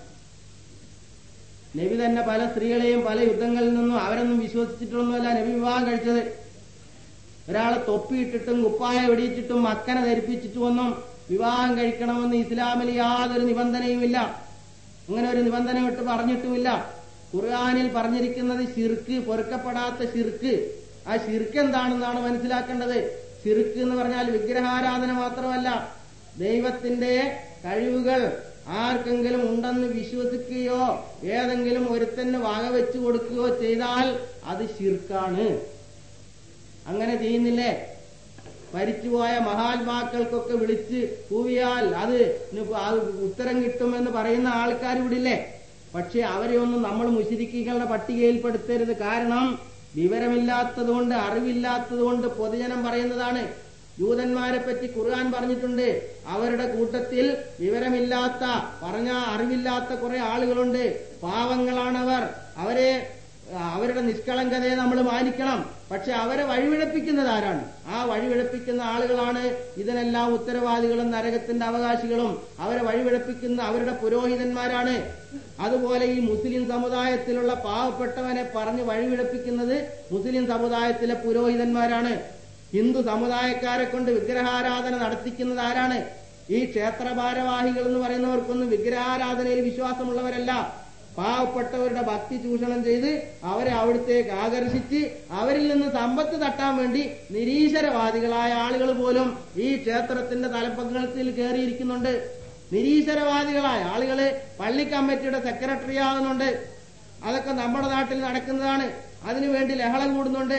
നബി തന്നെ പല സ്ത്രീകളെയും പല യുദ്ധങ്ങളിൽ നിന്നും അവരൊന്നും വിശ്വസിച്ചിട്ടൊന്നുമല്ല നബി വിവാഹം കഴിച്ചത് ഒരാളെ തൊപ്പിയിട്ടിട്ടും കുപ്പായ വെടിയിച്ചിട്ടും മക്കനെ ധരിപ്പിച്ചിട്ടുമൊന്നും വിവാഹം കഴിക്കണമെന്ന് ഇസ്ലാമിൽ യാതൊരു നിബന്ധനയുമില്ല അങ്ങനെ ഒരു നിബന്ധന വിട്ട് പറഞ്ഞിട്ടുമില്ല ഖുർആാനിൽ പറഞ്ഞിരിക്കുന്നത് ഷിർക്ക് പൊറുക്കപ്പെടാത്ത ഷിർക്ക് ആ ഷിർക്ക് എന്താണെന്നാണ് മനസ്സിലാക്കേണ്ടത് ഷിർക്ക് എന്ന് പറഞ്ഞാൽ വിഗ്രഹാരാധന മാത്രമല്ല ദൈവത്തിന്റെ കഴിവുകൾ ആർക്കെങ്കിലും ഉണ്ടെന്ന് വിശ്വസിക്കുകയോ ഏതെങ്കിലും ഒരുത്തന് വകവെച്ചു കൊടുക്കുകയോ ചെയ്താൽ അത് ഷിർക്കാണ് അങ്ങനെ ചെയ്യുന്നില്ലേ മരിച്ചുപോയ മഹാത്മാക്കൾക്കൊക്കെ വിളിച്ച് കൂവിയാൽ അത് അത് ഉത്തരം കിട്ടുമെന്ന് പറയുന്ന ആൾക്കാർ ഇവിടില്ലേ പക്ഷെ അവരെ ഒന്നും നമ്മൾ മുശിരിക്കുകളുടെ പട്ടികയിൽപ്പെടുത്തരുത് കാരണം വിവരമില്ലാത്തതുകൊണ്ട് അറിവില്ലാത്തതുകൊണ്ട് പൊതുജനം പറയുന്നതാണ് ജൂതന്മാരെ പറ്റി ഖുർആൻ പറഞ്ഞിട്ടുണ്ട് അവരുടെ കൂട്ടത്തിൽ വിവരമില്ലാത്ത പറഞ്ഞ അറിവില്ലാത്ത കുറെ ആളുകളുണ്ട് പാവങ്ങളാണവർ അവരെ അവരുടെ നിഷ്കളങ്കതയെ നമ്മൾ മാനിക്കണം പക്ഷെ അവരെ വഴിവിഴപ്പിക്കുന്നത് ആരാണ് ആ വഴിവിഴപ്പിക്കുന്ന ആളുകളാണ് ഇതിനെല്ലാം ഉത്തരവാദികളും നരകത്തിന്റെ അവകാശികളും അവരെ വഴിവിഴപ്പിക്കുന്ന അവരുടെ പുരോഹിതന്മാരാണ് അതുപോലെ ഈ മുസ്ലിം സമുദായത്തിലുള്ള പാവപ്പെട്ടവനെ പറഞ്ഞ് വഴിവിഴപ്പിക്കുന്നത് മുസ്ലിം സമുദായത്തിലെ പുരോഹിതന്മാരാണ് ഹിന്ദു സമുദായക്കാരെ കൊണ്ട് വിഗ്രഹാരാധന നടത്തിക്കുന്നത് ആരാണ് ഈ ക്ഷേത്ര ഭാരവാഹികൾ എന്ന് പറയുന്നവർക്കൊന്നും വിഗ്രഹാരാധനയിൽ വിശ്വാസമുള്ളവരല്ല പാവപ്പെട്ടവരുടെ ഭക്തി ചൂഷണം ചെയ്ത് അവരെ അവിടത്തേക്ക് ആകർഷിച്ച് അവരിൽ നിന്ന് സമ്പത്ത് തട്ടാൻ വേണ്ടി നിരീശ്വരവാദികളായ ആളുകൾ പോലും ഈ ക്ഷേത്രത്തിന്റെ തലപ്പങ്ങളിൽ കയറിയിരിക്കുന്നുണ്ട് നിരീശ്വരവാദികളായ ആളുകള് പള്ളി കമ്മിറ്റിയുടെ സെക്രട്ടറി ആകുന്നുണ്ട് അതൊക്കെ നമ്മുടെ നാട്ടിൽ നടക്കുന്നതാണ് അതിനുവേണ്ടി ലഹളം കൂടുന്നുണ്ട്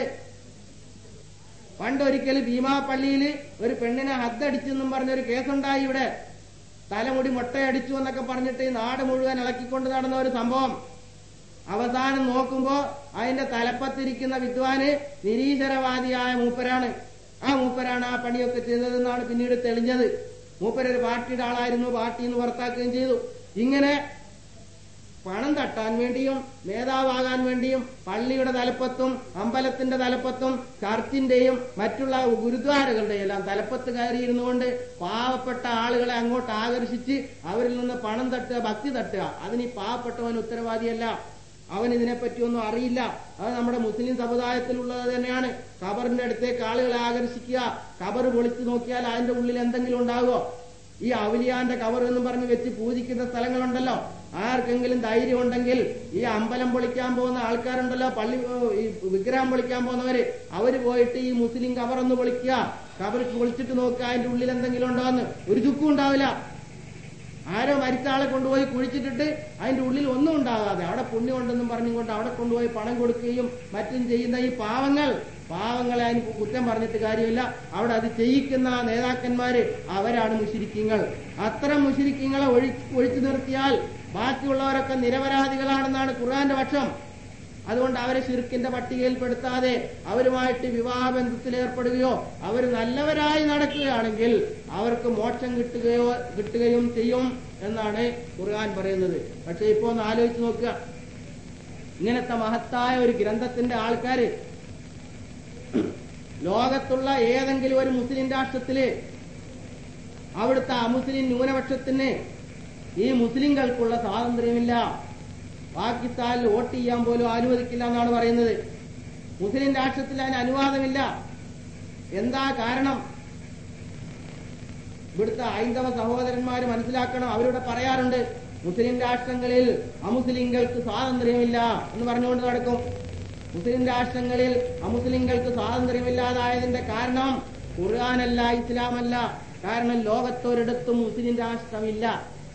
പണ്ടൊരിക്കൽ ഭീമാപള്ളിയിൽ ഒരു പെണ്ണിനെ ഹദ്ദടിച്ചെന്നും പറഞ്ഞൊരു കേസുണ്ടായി ഇവിടെ തലമുടി മുട്ടയടിച്ചു എന്നൊക്കെ പറഞ്ഞിട്ട് ഈ നാട് മുഴുവൻ ഇളക്കിക്കൊണ്ട് നടന്ന ഒരു സംഭവം അവസാനം നോക്കുമ്പോ അതിന്റെ തലപ്പത്തിരിക്കുന്ന വിദ്വാന് നിരീശ്വരവാദിയായ മൂപ്പരാണ് ആ മൂപ്പരാണ് ആ പണിയൊക്കെ ചെയ്തതെന്നാണ് പിന്നീട് തെളിഞ്ഞത് മൂപ്പരൊരു പാർട്ടിയുടെ ആളായിരുന്നു പാർട്ടിയിൽ നിന്ന് പുറത്താക്കുകയും ചെയ്തു ഇങ്ങനെ പണം തട്ടാൻ വേണ്ടിയും നേതാവാകാൻ വേണ്ടിയും പള്ളിയുടെ തലപ്പത്തും അമ്പലത്തിന്റെ തലപ്പത്തും ചർച്ചിന്റെയും മറ്റുള്ള ഗുരുദ്വാരകളുടെയും എല്ലാം തലപ്പത്ത് കയറിയിരുന്നുകൊണ്ട് പാവപ്പെട്ട ആളുകളെ അങ്ങോട്ട് ആകർഷിച്ച് അവരിൽ നിന്ന് പണം തട്ടുക ഭക്തി തട്ടുക അതിന് ഈ പാവപ്പെട്ടവൻ ഉത്തരവാദിയല്ല അവൻ ഇതിനെപ്പറ്റിയൊന്നും അറിയില്ല അത് നമ്മുടെ മുസ്ലിം സമുദായത്തിലുള്ളത് തന്നെയാണ് ഖബറിന്റെ അടുത്തേക്ക് ആളുകളെ ആകർഷിക്കുക ഖബർ പൊളിച്ചു നോക്കിയാൽ അതിന്റെ ഉള്ളിൽ എന്തെങ്കിലും ഉണ്ടാകുമോ ഈ അവലിയാന്റെ കവർ എന്ന് പറഞ്ഞ് വെച്ച് പൂജിക്കുന്ന സ്ഥലങ്ങളുണ്ടല്ലോ ആർക്കെങ്കിലും ധൈര്യം ഉണ്ടെങ്കിൽ ഈ അമ്പലം പൊളിക്കാൻ പോകുന്ന ആൾക്കാരുണ്ടല്ലോ പള്ളി ഈ വിഗ്രഹം പൊളിക്കാൻ പോകുന്നവര് അവര് പോയിട്ട് ഈ മുസ്ലിം കവർ ഒന്ന് പൊളിക്കുക കവർ പൊളിച്ചിട്ട് നോക്കുക അതിന്റെ ഉള്ളിൽ എന്തെങ്കിലും ഉണ്ടോ എന്ന് ഒരു ചുക്കും ഉണ്ടാവില്ല ആരോ മരിച്ച ആളെ കൊണ്ടുപോയി കുഴിച്ചിട്ടിട്ട് അതിന്റെ ഉള്ളിൽ ഒന്നും ഉണ്ടാകാതെ അവിടെ പുണ്യമുണ്ടെന്നും പറഞ്ഞുകൊണ്ട് അവിടെ കൊണ്ടുപോയി പണം കൊടുക്കുകയും മറ്റും ചെയ്യുന്ന ഈ പാവങ്ങൾ പാവങ്ങളെ അതിന് കുറ്റം പറഞ്ഞിട്ട് കാര്യമില്ല അവിടെ അത് ചെയ്യിക്കുന്ന നേതാക്കന്മാര് അവരാണ് മുഷിരിക്കങ്ങൾ അത്തരം മുഷിരിക്കങ്ങളെ ഒഴി ഒഴിച്ചു നിർത്തിയാൽ ബാക്കിയുള്ളവരൊക്കെ നിരപരാധികളാണെന്നാണ് ഖുർആന്റെ പക്ഷം അതുകൊണ്ട് അവരെ ശിർക്കിന്റെ പട്ടികയിൽപ്പെടുത്താതെ അവരുമായിട്ട് വിവാഹബന്ധത്തിൽ ഏർപ്പെടുകയോ അവർ നല്ലവരായി നടക്കുകയാണെങ്കിൽ അവർക്ക് മോക്ഷം കിട്ടുകയോ കിട്ടുകയും ചെയ്യും എന്നാണ് ഖുർആൻ പറയുന്നത് പക്ഷെ ഇപ്പോ ഒന്ന് ആലോചിച്ച് നോക്കുക ഇങ്ങനത്തെ മഹത്തായ ഒരു ഗ്രന്ഥത്തിന്റെ ആൾക്കാര് ലോകത്തുള്ള ഏതെങ്കിലും ഒരു മുസ്ലിം രാഷ്ട്രത്തില് അവിടുത്തെ അമുസ്ലിം ന്യൂനപക്ഷത്തിന് ഈ മുസ്ലിങ്ങൾക്കുള്ള സ്വാതന്ത്ര്യമില്ല പാകിസ്ഥാനിൽ വോട്ട് ചെയ്യാൻ പോലും അനുവദിക്കില്ല എന്നാണ് പറയുന്നത് മുസ്ലിം രാഷ്ട്രത്തിൽ അതിന് അനുവാദമില്ല എന്താ കാരണം ഇവിടുത്തെ ഹൈന്ദവ സഹോദരന്മാര് മനസ്സിലാക്കണം അവരിവിടെ പറയാറുണ്ട് മുസ്ലിം രാഷ്ട്രങ്ങളിൽ അമുസ്ലിങ്ങൾക്ക് സ്വാതന്ത്ര്യമില്ല എന്ന് പറഞ്ഞുകൊണ്ട് നടക്കും മുസ്ലിം രാഷ്ട്രങ്ങളിൽ അമുസ്ലിങ്ങൾക്ക് സ്വാതന്ത്ര്യമില്ലാതായതിന്റെ കാരണം ഖുർആാനല്ല ഇസ്ലാമല്ല കാരണം ലോകത്തൊരിടത്തും മുസ്ലിം രാഷ്ട്രമില്ല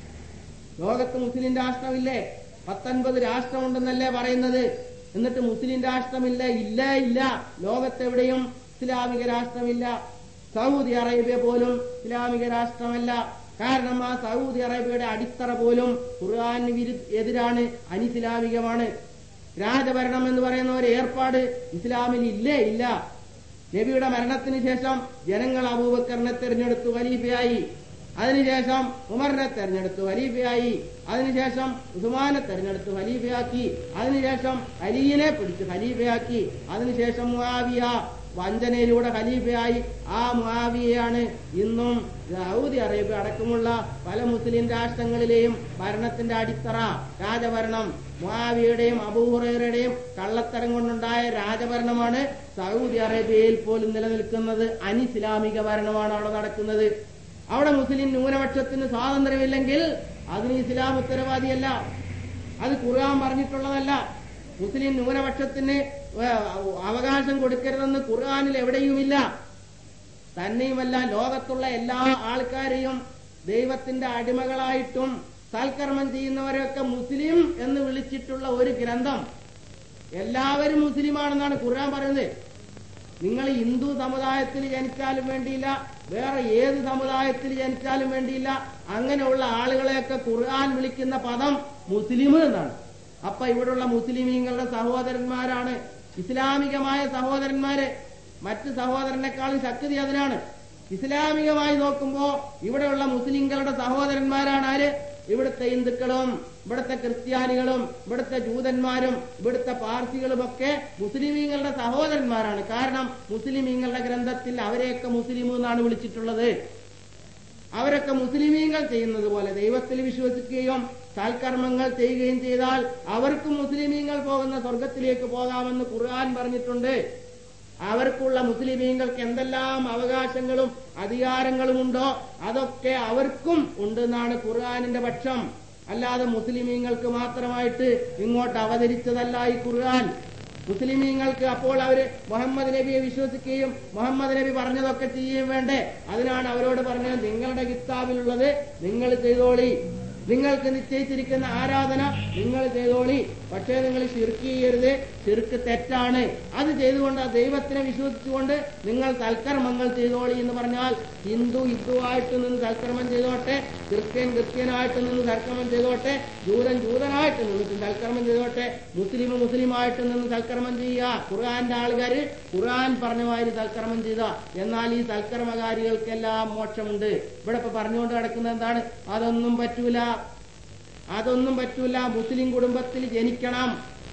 ലോകത്ത് മുസ്ലിം രാഷ്ട്രമില്ലേ പത്തൊൻപത് രാഷ്ട്രമുണ്ടെന്നല്ലേ പറയുന്നത് എന്നിട്ട് മുസ്ലിം രാഷ്ട്രമില്ല ഇല്ല ഇല്ല ലോകത്തെവിടെയും ഇസ്ലാമിക രാഷ്ട്രമില്ല സൗദി അറേബ്യ പോലും ഇസ്ലാമിക രാഷ്ട്രമല്ല കാരണം ആ സൗദി അറേബ്യയുടെ അടിത്തറ പോലും ഖുർആാന് വിരു- എതിരാണ് അനിസ്ലാമികമാണ് രാജഭരണം എന്ന് പറയുന്ന ഒരു ഏർപ്പാട് ഇസ്ലാമിൽ ഇല്ലേ ഇല്ല നബിയുടെ മരണത്തിന് ശേഷം ജനങ്ങൾ അബൂബക്കറിനെ തെരഞ്ഞെടുത്തു ഖലീഫയായി അതിനുശേഷം ഉമറിനെ തെരഞ്ഞെടുത്തു ഖലീഫയായി അതിനുശേഷം ഉസ്മാനെ തെരഞ്ഞെടുത്തു ഖലീഫയാക്കി അതിനുശേഷം അലിയിനെ പിടിച്ച് ഖലീഫയാക്കി അതിനുശേഷം മുആവിയ വഞ്ചനയിലൂടെ ഖലീഫയായി ആ മുആവിയയാണ് ഇന്നും സൗദി അറേബ്യ അടക്കമുള്ള പല മുസ്ലിം രാഷ്ട്രങ്ങളിലെയും ഭരണത്തിന്റെ അടിത്തറ രാജഭരണം മുആവിയുടെയും അബൂഹുറയുടെയും കള്ളത്തരം കൊണ്ടുണ്ടായ രാജഭരണമാണ് സൗദി അറേബ്യയിൽ പോലും നിലനിൽക്കുന്നത് അനിസ്ലാമിക ഭരണമാണ് അവിടെ നടക്കുന്നത് അവിടെ മുസ്ലിം ന്യൂനപക്ഷത്തിന് സ്വാതന്ത്ര്യമില്ലെങ്കിൽ അതിന് ഇസ്ലാം ഉത്തരവാദിയല്ല അത് ഖുർആൻ പറഞ്ഞിട്ടുള്ളതല്ല മുസ്ലിം ന്യൂനപക്ഷത്തിന് ഏഹ്, അവകാശം കൊടുക്കരുതെന്ന് ഖുർആനിൽ എവിടെയുമില്ല തന്നെയുമല്ല ലോകത്തുള്ള എല്ലാ ആൾക്കാരെയും ദൈവത്തിന്റെ അടിമകളായിട്ടും സൽക്കർമ്മം ചെയ്യുന്നവരെയൊക്കെ മുസ്ലിം എന്ന് വിളിച്ചിട്ടുള്ള ഒരു ഗ്രന്ഥം എല്ലാവരും മുസ്ലിമാണെന്നാണ് ഖുർആൻ പറയുന്നത് നിങ്ങൾ ഹിന്ദു സമുദായത്തിൽ ജനിച്ചാലും വേണ്ടിയില്ല വേറെ ഏത് സമുദായത്തിൽ ജനിച്ചാലും വേണ്ടിയില്ല അങ്ങനെയുള്ള ആളുകളെയൊക്കെ ഖുർആൻ വിളിക്കുന്ന പദം മുസ്ലിം എന്നാണ് അപ്പൊ ഇവിടെയുള്ള മുസ്ലിമീങ്ങളുടെ സഹോദരന്മാരാണ് ഇസ്ലാമികമായ സഹോദരന്മാര് മറ്റ് സഹോദരനേക്കാളും ശക്തി അതിനാണ് ഇസ്ലാമികമായി നോക്കുമ്പോ ഇവിടെയുള്ള മുസ്ലിങ്ങളുടെ സഹോദരന്മാരാണ് ആര് ഇവിടുത്തെ ഹിന്ദുക്കളും ഇവിടുത്തെ ക്രിസ്ത്യാനികളും ഇവിടുത്തെ ജൂതന്മാരും ഇവിടുത്തെ പാർസികളും ഒക്കെ മുസ്ലിമീങ്ങളുടെ സഹോദരന്മാരാണ് കാരണം മുസ്ലിമീങ്ങളുടെ ഗ്രന്ഥത്തിൽ അവരെയൊക്കെ മുസ്ലിം എന്നാണ് വിളിച്ചിട്ടുള്ളത് അവരൊക്കെ മുസ്ലിമീങ്ങൾ ചെയ്യുന്നത് പോലെ ദൈവത്തിൽ വിശ്വസിക്കുകയും സൽക്കർമ്മങ്ങൾ ചെയ്യുകയും ചെയ്താൽ അവർക്കും മുസ്ലിമീങ്ങൾ പോകുന്ന സ്വർഗത്തിലേക്ക് പോകാമെന്ന് ഖുർആൻ പറഞ്ഞിട്ടുണ്ട് അവർക്കുള്ള മുസ്ലിമീങ്ങൾക്ക് എന്തെല്ലാം അവകാശങ്ങളും അധികാരങ്ങളും ഉണ്ടോ അതൊക്കെ അവർക്കും ഉണ്ടെന്നാണ് ഖുർആാനിന്റെ പക്ഷം അല്ലാതെ മുസ്ലിമീങ്ങൾക്ക് മാത്രമായിട്ട് ഇങ്ങോട്ട് അവതരിച്ചതല്ല ഈ ഖുർആൻ മുസ്ലിമീങ്ങൾക്ക് അപ്പോൾ അവര് മുഹമ്മദ് നബിയെ വിശ്വസിക്കുകയും മുഹമ്മദ് നബി പറഞ്ഞതൊക്കെ ചെയ്യുകയും വേണ്ടേ അതിനാണ് അവരോട് പറഞ്ഞത് നിങ്ങളുടെ കിതാബിലുള്ളത് നിങ്ങൾ ചെയ്തോളി നിങ്ങൾക്ക് നിശ്ചയിച്ചിരിക്കുന്ന ആരാധന നിങ്ങൾ ചെയ്തോളി പക്ഷേ നിങ്ങൾ ശിർക്ക് ചെയ്യരുത് ശിർക്ക് തെറ്റാണ് അത് ചെയ്തുകൊണ്ട് ആ ദൈവത്തിനെ വിശ്വസിച്ചുകൊണ്ട് നിങ്ങൾ സൽക്കർമ്മങ്ങൾ ചെയ്തോളി എന്ന് പറഞ്ഞാൽ ഹിന്ദു ഹിന്ദുവായിട്ട് നിന്ന് സൽക്കർമ്മം ചെയ്തോട്ടെ ക്രിസ്ത്യൻ ക്രിസ്ത്യനായിട്ട് നിന്ന് സൽക്കർമ്മം ചെയ്തോട്ടെ ജൂതൻ ജൂതനായിട്ട് നിന്ന് സൽക്കർമ്മം ചെയ്തോട്ടെ മുസ്ലിം മുസ്ലിമായിട്ട് നിന്ന് സൽക്കർമ്മം ചെയ്യുക ഖുർആന്റെ ആൾക്കാര് ഖുർആൻ പറഞ്ഞ മാതിരി സൽക്കർമ്മം ചെയ്ത എന്നാൽ ഈ സൽക്കർമ്മകാരികൾക്കെല്ലാം മോക്ഷമുണ്ട് ഇവിടെ ഇപ്പൊ പറഞ്ഞുകൊണ്ട് കിടക്കുന്നത് എന്താണ് അതൊന്നും പറ്റൂല അതൊന്നും പറ്റൂല മുസ്ലിം കുടുംബത്തിൽ ജനിക്കണം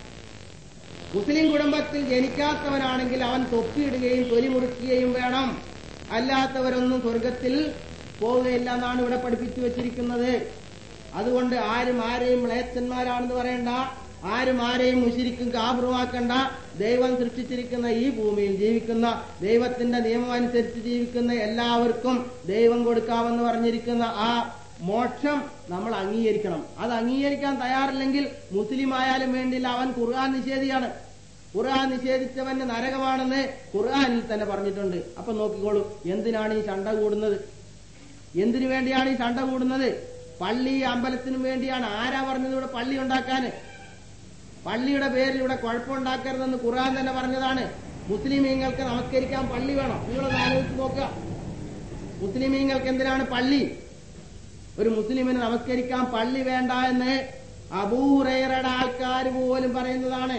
മുസ്ലിം കുടുംബത്തിൽ ജനിക്കാത്തവനാണെങ്കിൽ അവൻ തൊപ്പിയിടുകയും തൊലി മുറിക്കുകയും വേണം അല്ലാത്തവരൊന്നും സ്വർഗത്തിൽ പോവുകയില്ല എന്നാണ് ഇവിടെ പഠിപ്പിച്ചു വെച്ചിരിക്കുന്നത് അതുകൊണ്ട് ആരും ആരെയും മ്ലേച്ഛന്മാരാണെന്ന് പറയണ്ട ആരും ആരെയും മുശിരിക്കും കാപുറമാക്കണ്ട ദൈവം സൃഷ്ടിച്ചിരിക്കുന്ന ഈ ഭൂമിയിൽ ജീവിക്കുന്ന ദൈവത്തിന്റെ നിയമം അനുസരിച്ച് ജീവിക്കുന്ന എല്ലാവർക്കും ദൈവം കൊടുക്കാമെന്ന് പറഞ്ഞിരിക്കുന്ന ആ മോക്ഷം നമ്മൾ അംഗീകരിക്കണം അത് അംഗീകരിക്കാൻ തയ്യാറില്ലെങ്കിൽ മുസ്ലിം ആയാലും വേണ്ടില്ല അവൻ ഖുർആൻ നിഷേധിയാണ് ഖുർആൻ നിഷേധിച്ചവന് നരകമാണെന്ന് ഖുർആനിൽ തന്നെ പറഞ്ഞിട്ടുണ്ട് അപ്പൊ നോക്കിക്കോളൂ എന്തിനാണ് ഈ ചണ്ട കൂടുന്നത് എന്തിനു വേണ്ടിയാണ് ഈ ചണ്ട കൂടുന്നത് പള്ളി അമ്പലത്തിനും വേണ്ടിയാണ് ആരാ പറഞ്ഞത് ഇവിടെ പള്ളി ഉണ്ടാക്കാന് പള്ളിയുടെ പേരിൽ ഇവിടെ കുഴപ്പമുണ്ടാക്കരുതെന്ന് ഖുർആൻ തന്നെ പറഞ്ഞതാണ് മുസ്ലിമീങ്ങൾക്ക് നമസ്കരിക്കാൻ പള്ളി വേണം നിങ്ങളൊന്ന് ആലോചിച്ച് നോക്കുക മുസ്ലിമീങ്ങൾക്ക് എന്തിനാണ് പള്ളി ഒരു മുസ്ലിമിന് നമസ്കരിക്കാൻ പള്ളി വേണ്ട എന്ന് അബൂറയുടെ ആൾക്കാർ പോലും പറയുന്നതാണ്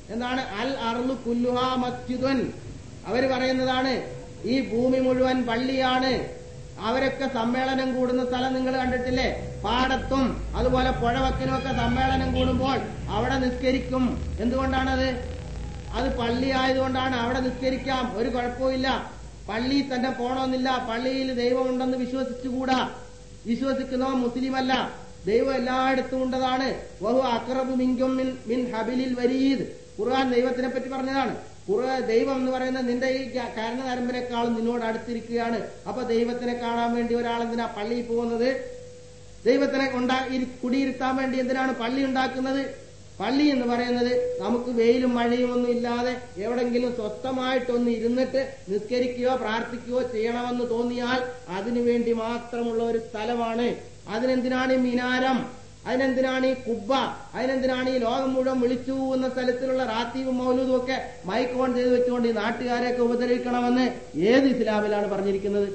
എന്താണ് അൽ അർലു കുല്ലുഹാ മസ്ജിദുൻ അവര് പറയുന്നതാണ് ഈ ഭൂമി മുഴുവൻ പള്ളിയാണ് അവരൊക്കെ സമ്മേളനം കൂടുന്ന സ്ഥലം നിങ്ങൾ കണ്ടിട്ടില്ലേ പാടത്തും അതുപോലെ പുഴവക്കിനും ഒക്കെ സമ്മേളനം കൂടുമ്പോൾ അവിടെ നിസ്കരിക്കും എന്തുകൊണ്ടാണത് അത് പള്ളി ആയതുകൊണ്ടാണ് അവിടെ നിസ്കരിക്കാം ഒരു കുഴപ്പമില്ല പള്ളിയിൽ തന്നെ പോണമെന്നില്ല പള്ളിയിൽ ദൈവമുണ്ടെന്ന് വിശ്വസിച്ചുകൂടാ വിശ്വസിക്കുന്നവ മുസ്ലിമല്ല ദൈവം എല്ലായിടത്തും ഉണ്ടതാണ് വഹു അക്രബു മിങ്കും മിൻ മിൻ ഹബിലിൽ വരീദ് ഖുർആൻ ദൈവത്തിനെ പറ്റി പറഞ്ഞതാണ് ഖുർആൻ ദൈവം എന്ന് പറയുന്നത് നിന്റെ ഈ കാരണനരമ്പിനേക്കാളും നിന്നോട് അടുത്തിരിക്കുകയാണ് അപ്പൊ ദൈവത്തിനെ കാണാൻ വേണ്ടി ഒരാളെന്തിനാ പള്ളിയിൽ പോകുന്നത് ദൈവത്തിനെ ഉണ്ടാ ഇരി- കുടിയിരുത്താൻ വേണ്ടി എന്തിനാണ് പള്ളി ഉണ്ടാക്കുന്നത് പള്ളി എന്ന് പറയുന്നത് നമുക്ക് വെയിലും മഴയും ഒന്നും ഇല്ലാതെ എവിടെങ്കിലും സ്വസ്ഥമായിട്ടൊന്ന് ഇരുന്നിട്ട് നിസ്കരിക്കുകയോ പ്രാർത്ഥിക്കുകയോ ചെയ്യണമെന്ന് തോന്നിയാൽ അതിനു വേണ്ടി മാത്രമുള്ള ഒരു സ്ഥലമാണ് അതിനെന്തിനാണ് ഈ മിനാരം അതിനെന്തിനാണ് ഈ കുബ്ബ അതിനെന്തിനാണ് ഈ ലോകം മുഴുവൻ വിളിച്ചു എന്ന സ്ഥലത്തിലുള്ള റാത്തീവും മൗലൂദും ഒക്കെ മൈക്ക് ഓൺ ചെയ്ത് വെച്ചുകൊണ്ട് ഈ നാട്ടുകാരെയൊക്കെ ഉപദ്രവിക്കണമെന്ന് ഏത് ഇസ്ലാമിലാണ് പറഞ്ഞിരിക്കുന്നത്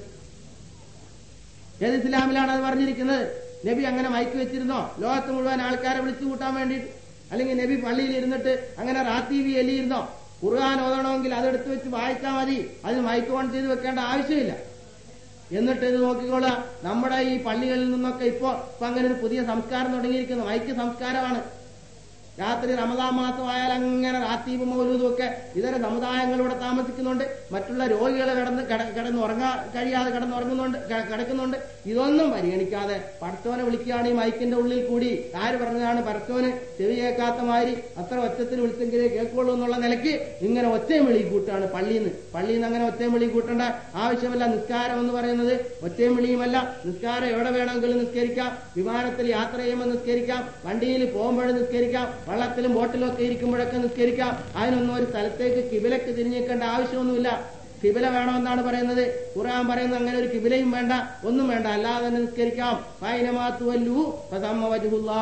ഏത് ഇസ്ലാമിലാണ് അത് പറഞ്ഞിരിക്കുന്നത് നബി അങ്ങനെ മയക്ക് വെച്ചിരുന്നോ ലോകത്ത് മുഴുവൻ ആൾക്കാരെ വിളിച്ചു കൂട്ടാൻ വേണ്ടിയിട്ട് അല്ലെങ്കിൽ നബി പള്ളിയിൽ ഇരുന്നിട്ട് അങ്ങനെ റാത്തീവി എല്ലിയിരുന്നോ ഖുർആൻ ഓതണമെങ്കിൽ അതെടുത്ത് വെച്ച് വായിച്ചാൽ മതി അതിന് മൈക്ക് ഓൺ ചെയ്ത് വെക്കേണ്ട ആവശ്യമില്ല എന്നിട്ട് ഇത് നോക്കിക്കോളുക നമ്മുടെ ഈ പള്ളികളിൽ നിന്നൊക്കെ ഇപ്പോ ഇപ്പൊ അങ്ങനെ ഒരു പുതിയ സംസ്കാരം തുടങ്ങിയിരിക്കുന്നു മൈക്ക് സംസ്കാരമാണ് രാത്രി റമദാൻ മാസമായാൽ അങ്ങനെ റാത്തീപ് മൗലൂദും ഒക്കെ ഇതര സമുദായങ്ങൾ ഇവിടെ താമസിക്കുന്നുണ്ട് മറ്റുള്ള രോഗികൾ കിടന്ന് കിട- കിടന്ന് ഉറങ്ങാൻ കഴിയാതെ കിടന്നുറങ്ങുന്നുണ്ട് ക- കിടക്കുന്നുണ്ട് ഇതൊന്നും പരിഗണിക്കാതെ പടത്തോനെ വിളിക്കുകയാണ് ഈ മൈക്കിന്റെ ഉള്ളിൽ കൂടി ആര് പറഞ്ഞതാണ് പടത്തോന് ചെവി കേൾക്കാത്ത മാതിരി അത്ര ഒച്ചത്തിൽ വിളിച്ചെങ്കിലേ കേൾക്കുള്ളൂ എന്നുള്ള നിലയ്ക്ക് ഇങ്ങനെ ഒച്ചയും വിളി കൂട്ടാണ് പള്ളിയിൽ നിന്ന് പള്ളിയിൽ നിന്ന് അങ്ങനെ ഒച്ചയും വിളി കൂട്ടേണ്ട ആവശ്യമില്ല നിസ്കാരം എന്ന് പറയുന്നത് ഒച്ചയും വിളിയുമല്ല നിസ്കാരം എവിടെ വേണമെങ്കിലും നിസ്കരിക്കാം വിമാനത്തിൽ യാത്ര ചെയ്യുമ്പോൾ നിസ്കരിക്കാം വണ്ടിയിൽ പോകുമ്പോഴും നിസ്കരിക്കാം വള്ളത്തിലും ബോട്ടിലും ഒക്കെ ഇരിക്കുമ്പോഴൊക്കെ നിസ്കരിക്കാം അതിനൊന്നും ഒരു സ്ഥലത്തേക്ക് കിബിലക്ക് തിരിഞ്ഞേക്കേണ്ട ആവശ്യമൊന്നുമില്ല കിബില വേണമെന്നാണ് പറയുന്നത് ഖുർആൻ പറയുന്നത് അങ്ങനെ ഒരു കിബിലയും വേണ്ട ഒന്നും വേണ്ട അല്ലാതെ തന്നെ നിസ്കരിക്കാം ഫൈനമാത്തുവല്ലു ഫസമ്മവജുഹുല്ലാ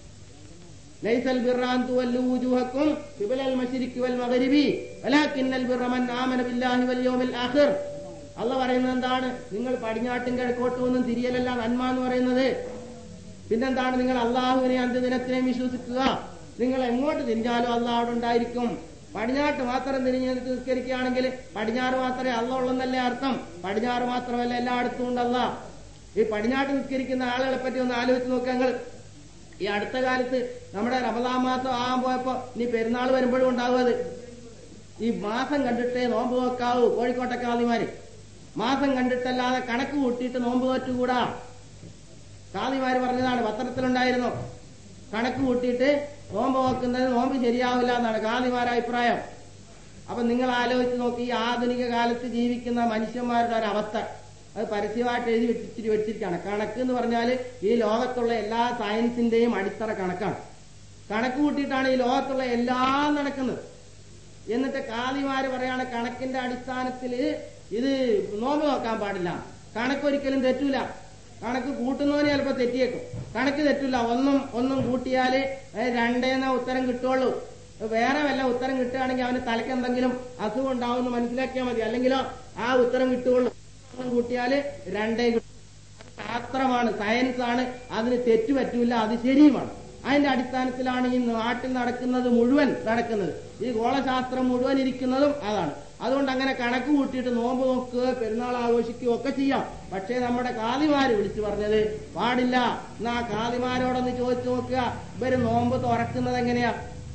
ليس البر أن تولوا وجوهكم قبل المشرق والمغرب ولكن البر من آمن بالله واليوم الآخر അല്ല പറയുന്നത് എന്താണ് നിങ്ങൾ പടിഞ്ഞാട്ടും കിഴക്കോട്ടും ഒന്നും തിരിയലല്ല നന്മ എന്ന് പറയുന്നത് പിന്നെന്താണ് നിങ്ങൾ അള്ളാഹുവിനെ അന്ത്യദിനത്തിനെയും വിശ്വസിക്കുക നിങ്ങൾ എങ്ങോട്ട് തിരിഞ്ഞാലും അള്ളാഹ് അവിടെ ഉണ്ടായിരിക്കും പടിഞ്ഞാട്ട് മാത്രം തിരിഞ്ഞ് നിസ്കരിക്കുകയാണെങ്കിൽ പടിഞ്ഞാറ് മാത്രമേ അള്ള ഉള്ളെന്നല്ലേ അർത്ഥം പടിഞ്ഞാറ് മാത്രമല്ല എല്ലായിടത്തും ഉണ്ടല്ല ഈ പടിഞ്ഞാട്ട് നിസ്കരിക്കുന്ന ആളുകളെ പറ്റി ഒന്ന് ആലോചിച്ച് നോക്കുക നിങ്ങൾ ഈ അടുത്ത കാലത്ത് നമ്മുടെ റമദാൻ മാസം ആകാൻ പോയപ്പോ ഇനി പെരുന്നാൾ വരുമ്പോഴും ഉണ്ടാവും അത് ഈ മാസം കണ്ടിട്ടേ നോമ്പ് നോക്കാവൂ കോഴിക്കോട്ടെ കാളിമാര് മാസം കണ്ടിട്ടല്ലാതെ കണക്ക് കൂട്ടിയിട്ട് നോമ്പ് നോറ്റുകൂടാ കാളിമാര് പറഞ്ഞതാണ് പത്രത്തിലുണ്ടായിരുന്നു കണക്ക് കൂട്ടിയിട്ട് നോമ്പ് നോക്കുന്നത് നോമ്പ് ശരിയാവില്ല എന്നാണ് കാളിമാരുടെ അഭിപ്രായം അപ്പൊ നിങ്ങൾ ആലോചിച്ച് നോക്കി ഈ ആധുനിക കാലത്ത് ജീവിക്കുന്ന മനുഷ്യന്മാരുടെ ഒരു അവസ്ഥ അത് പരസ്യമായിട്ട് എഴുതി വെച്ചിട്ട് വെച്ചിരിക്കുകയാണ് കണക്ക് എന്ന് പറഞ്ഞാൽ ഈ ലോകത്തുള്ള എല്ലാ സയൻസിന്റെയും അടിത്തറ കണക്കാണ് കണക്ക് കൂട്ടിയിട്ടാണ് ഈ ലോകത്തുള്ള എല്ലാം നടക്കുന്നത് എന്നിട്ട് കാളിമാര് പറയാണ് കണക്കിന്റെ അടിസ്ഥാനത്തിൽ ഇത് നോമ്പ് നോക്കാൻ പാടില്ല കണക്കൊരിക്കലും തെറ്റൂല കണക്ക് കൂട്ടുന്നവന് ചിലപ്പോ തെറ്റിയേക്കും കണക്ക് തെറ്റില്ല ഒന്നും ഒന്നും കൂട്ടിയാല് ഏ, രണ്ടേന്ന ഉത്തരം കിട്ടുള്ളൂ വേറെ വല്ല ഉത്തരം കിട്ടുകയാണെങ്കിൽ അവന് തലയ്ക്ക് എന്തെങ്കിലും അസുഖം ഉണ്ടാവും എന്ന് മനസ്സിലാക്കിയാൽ മതി അല്ലെങ്കിലോ ആ ഉത്തരം കിട്ടുകയുള്ളൂ ഒന്നും കൂട്ടിയാല് രണ്ടേ കിട്ടും ശാസ്ത്രമാണ് സയൻസ് ആണ് അതിന് തെറ്റു പറ്റൂല അത് ശരിയുമാണ് അതിന്റെ അടിസ്ഥാനത്തിലാണ് ഈ നാട്ടിൽ നടക്കുന്നത് മുഴുവൻ നടക്കുന്നത് ഈ ഗോളശാസ്ത്രം മുഴുവൻ ഇരിക്കുന്നതും അതാണ് അതുകൊണ്ട് അങ്ങനെ കണക്ക് കൂട്ടിയിട്ട് നോമ്പ് നോക്കുക പെരുന്നാൾ ആഘോഷിക്കുക ഒക്കെ ചെയ്യാം പക്ഷേ നമ്മുടെ കാലിമാര് വിളിച്ചു പറഞ്ഞത് പാടില്ല എന്നാ കാലിമാരോടൊന്ന് ചോദിച്ചു നോക്കുക ഇവര് നോമ്പ് തുറക്കുന്നത് എങ്ങനെയാ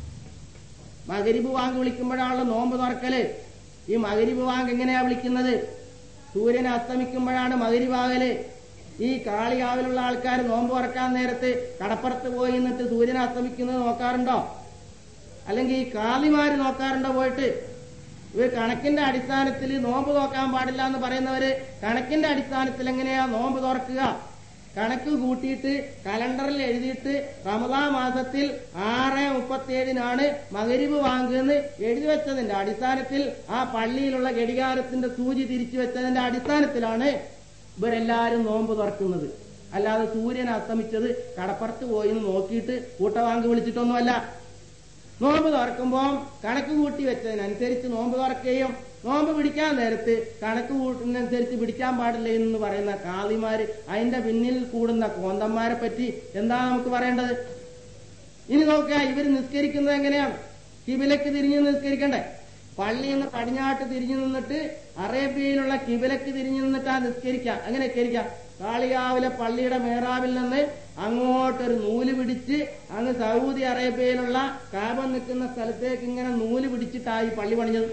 മകരിബ് വാങ്ക് വിളിക്കുമ്പോഴാണല്ലോ നോമ്പ് തുറക്കല് ഈ മകരിബ് വാങ്ക് എങ്ങനെയാ വിളിക്കുന്നത് സൂര്യൻ അസ്തമിക്കുമ്പോഴാണ് മകരിവാകല് ഈ കാളികാവിലുള്ള ആൾക്കാർ നോമ്പ് തുറക്കാൻ നേരത്ത് കടപ്പുറത്ത് പോയി നിന്നിട്ട് സൂര്യൻ അസ്തമിക്കുന്നത് നോക്കാറുണ്ടോ അല്ലെങ്കിൽ ഈ കാളിമാര് നോക്കാറുണ്ടോ പോയിട്ട് ഇവർ കണക്കിന്റെ അടിസ്ഥാനത്തിൽ നോമ്പ് നോക്കാൻ പാടില്ല എന്ന് പറയുന്നവര് കണക്കിന്റെ അടിസ്ഥാനത്തിൽ എങ്ങനെയാ നോമ്പ് തുറക്കുക കണക്ക് കൂട്ടിയിട്ട് കലണ്ടറിൽ എഴുതിയിട്ട് റമദാ മാസത്തിൽ ആറ് മുപ്പത്തിയേഴിനാണ് മകരിബ് വാങ്ങുന്നത് എഴുതി വെച്ചതിന്റെ അടിസ്ഥാനത്തിൽ ആ പള്ളിയിലുള്ള ഘടികാരത്തിന്റെ സൂചി തിരിച്ചു വെച്ചതിന്റെ അടിസ്ഥാനത്തിലാണ് ഇവരെല്ലാരും നോമ്പ് തുറക്കുന്നത് അല്ലാതെ സൂര്യൻ അസ്തമിച്ചത് കടപ്പുറത്ത് പോയി എന്ന് നോക്കിയിട്ട് കൂട്ടവാങ്ക് വിളിച്ചിട്ടൊന്നുമല്ല നോമ്പ് തുറക്കുമ്പോൾ കണക്ക് കൂട്ടി വെച്ചതിനനുസരിച്ച് നോമ്പ് തുറക്കുകയും നോമ്പ് പിടിക്കാൻ നേരത്ത് കണക്ക് കൂട്ടുന്നതനുസരിച്ച് പിടിക്കാൻ പാടില്ല എന്ന് പറയുന്ന കാളിമാര് അതിന്റെ പിന്നിൽ കൂടുന്ന കോന്തന്മാരെ പറ്റി എന്താ നമുക്ക് പറയേണ്ടത് ഇനി നോക്കുക ഇവർ നിസ്കരിക്കുന്നത് എങ്ങനെയാണ് കിബിലക്ക് തിരിഞ്ഞു നിസ്കരിക്കണ്ടേ പള്ളിയിൽ നിന്ന് പടിഞ്ഞാട്ട് തിരിഞ്ഞു നിന്നിട്ട് അറേബ്യയിലുള്ള കിബിലക്ക് തിരിഞ്ഞു നിന്നിട്ടാ നിസ്കരിക്കാം അങ്ങനെ നിസ്കരിക്കാം കാളിയാവിലെ പള്ളിയുടെ മേറാവിൽ നിന്ന് അങ്ങോട്ടൊരു നൂല് പിടിച്ച് അങ്ങ് സൗദി അറേബ്യയിലുള്ള കാബം നിൽക്കുന്ന സ്ഥലത്തേക്ക് ഇങ്ങനെ നൂല് പിടിച്ചിട്ടായി പള്ളി പണിഞ്ഞത്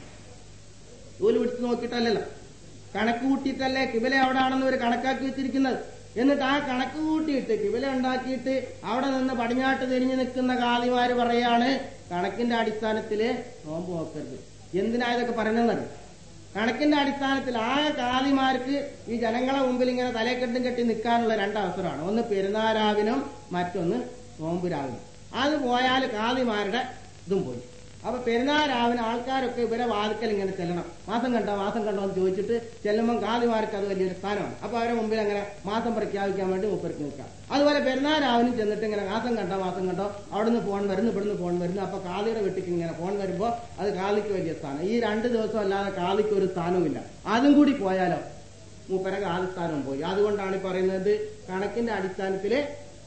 നൂല് പിടിച്ച് നോക്കിയിട്ടല്ലല്ലോ കണക്ക് കൂട്ടിയിട്ടല്ലേ കിബില എവിടാണെന്ന് ഒരു കണക്കാക്കി വെച്ചിരിക്കുന്നത് എന്നിട്ട് ആ കണക്ക് കൂട്ടിയിട്ട് കിബില ഉണ്ടാക്കിയിട്ട് അവിടെ നിന്ന് പടിഞ്ഞാട്ട് തിരിഞ്ഞു നിൽക്കുന്ന കാളിമാര് പറയാണ് കണക്കിന്റെ അടിസ്ഥാനത്തില് നോമ്പ് നോക്കരുത് എന്തിനാ ഇതൊക്കെ പറയുന്നത് കണക്കിന്റെ അടിസ്ഥാനത്തിൽ ആ കാളിമാർക്ക് ഈ ജനങ്ങളെ മുമ്പിൽ ഇങ്ങനെ തലക്കെട്ടും കെട്ടി നിൽക്കാനുള്ള രണ്ടവസരമാണ് ഒന്ന് പെരുന്നാരാവിനും മറ്റൊന്ന് നോമ്പുരാവിനും അത് പോയാൽ കാളിമാരുടെ ഇതും പോയി അപ്പൊ പെരുന്നാരാവിന് ആൾക്കാരൊക്കെ ഇവരെ വാതിക്കൽ ഇങ്ങനെ ചെല്ലണം മാസം കണ്ടോ മാസം കണ്ടോ എന്ന് ചോദിച്ചിട്ട് ചെല്ലുമ്പോൾ കാളിമാർക്ക് അത് വലിയൊരു സ്ഥാനമാണ് അപ്പൊ അവരെ മുമ്പിൽ അങ്ങനെ മാസം പ്രഖ്യാപിക്കാൻ വേണ്ടി മുപ്പർക്ക് നിൽക്കാം അതുപോലെ പെരുന്നാരാവിനും ചെന്നിട്ട് ഇങ്ങനെ മാസം കണ്ടോ മാസം കണ്ടോ അവിടുന്ന് ഫോൺ വരുന്നു ഇവിടുന്ന് ഫോൺ വരുന്നു അപ്പൊ കാളിയുടെ വീട്ടിക്ക് ഇങ്ങനെ ഫോൺ വരുമ്പോ അത് കാളിക്ക് വലിയ സ്ഥാനം ഈ രണ്ട് ദിവസം അല്ലാതെ കാളിക്ക് ഒരു സ്ഥാനവുമില്ല അതും കൂടി പോയാലോ മൂപ്പര കാലി സ്ഥാനവും പോയി അതുകൊണ്ടാണ് ഈ പറയുന്നത് കണക്കിന്റെ അടിസ്ഥാനത്തില്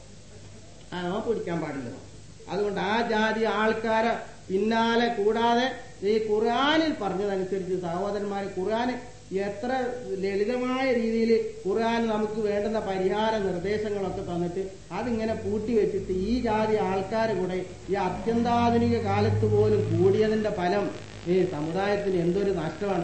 ആ പിടിക്കാൻ പാടില്ല അതുകൊണ്ട് ആ ജാതി ആൾക്കാരെ പിന്നാലെ കൂടാതെ ഈ ഖുർആാനിൽ പറഞ്ഞതനുസരിച്ച് സഹോദരന്മാർ ഖുർആൻ എത്ര ലളിതമായ രീതിയിൽ ഖുർആൻ നമുക്ക് വേണ്ടുന്ന പരിഹാര നിർദ്ദേശങ്ങളൊക്കെ തന്നിട്ട് അതിങ്ങനെ പൂട്ടി വെച്ചിട്ട് ഈ ജാതി ആൾക്കാർ കൂടെ ഈ അത്യന്താധുനിക കാലത്ത് പോലും കൂടിയതിന്റെ ഫലം ഈ സമുദായത്തിന് എന്തൊരു നഷ്ടമാണ്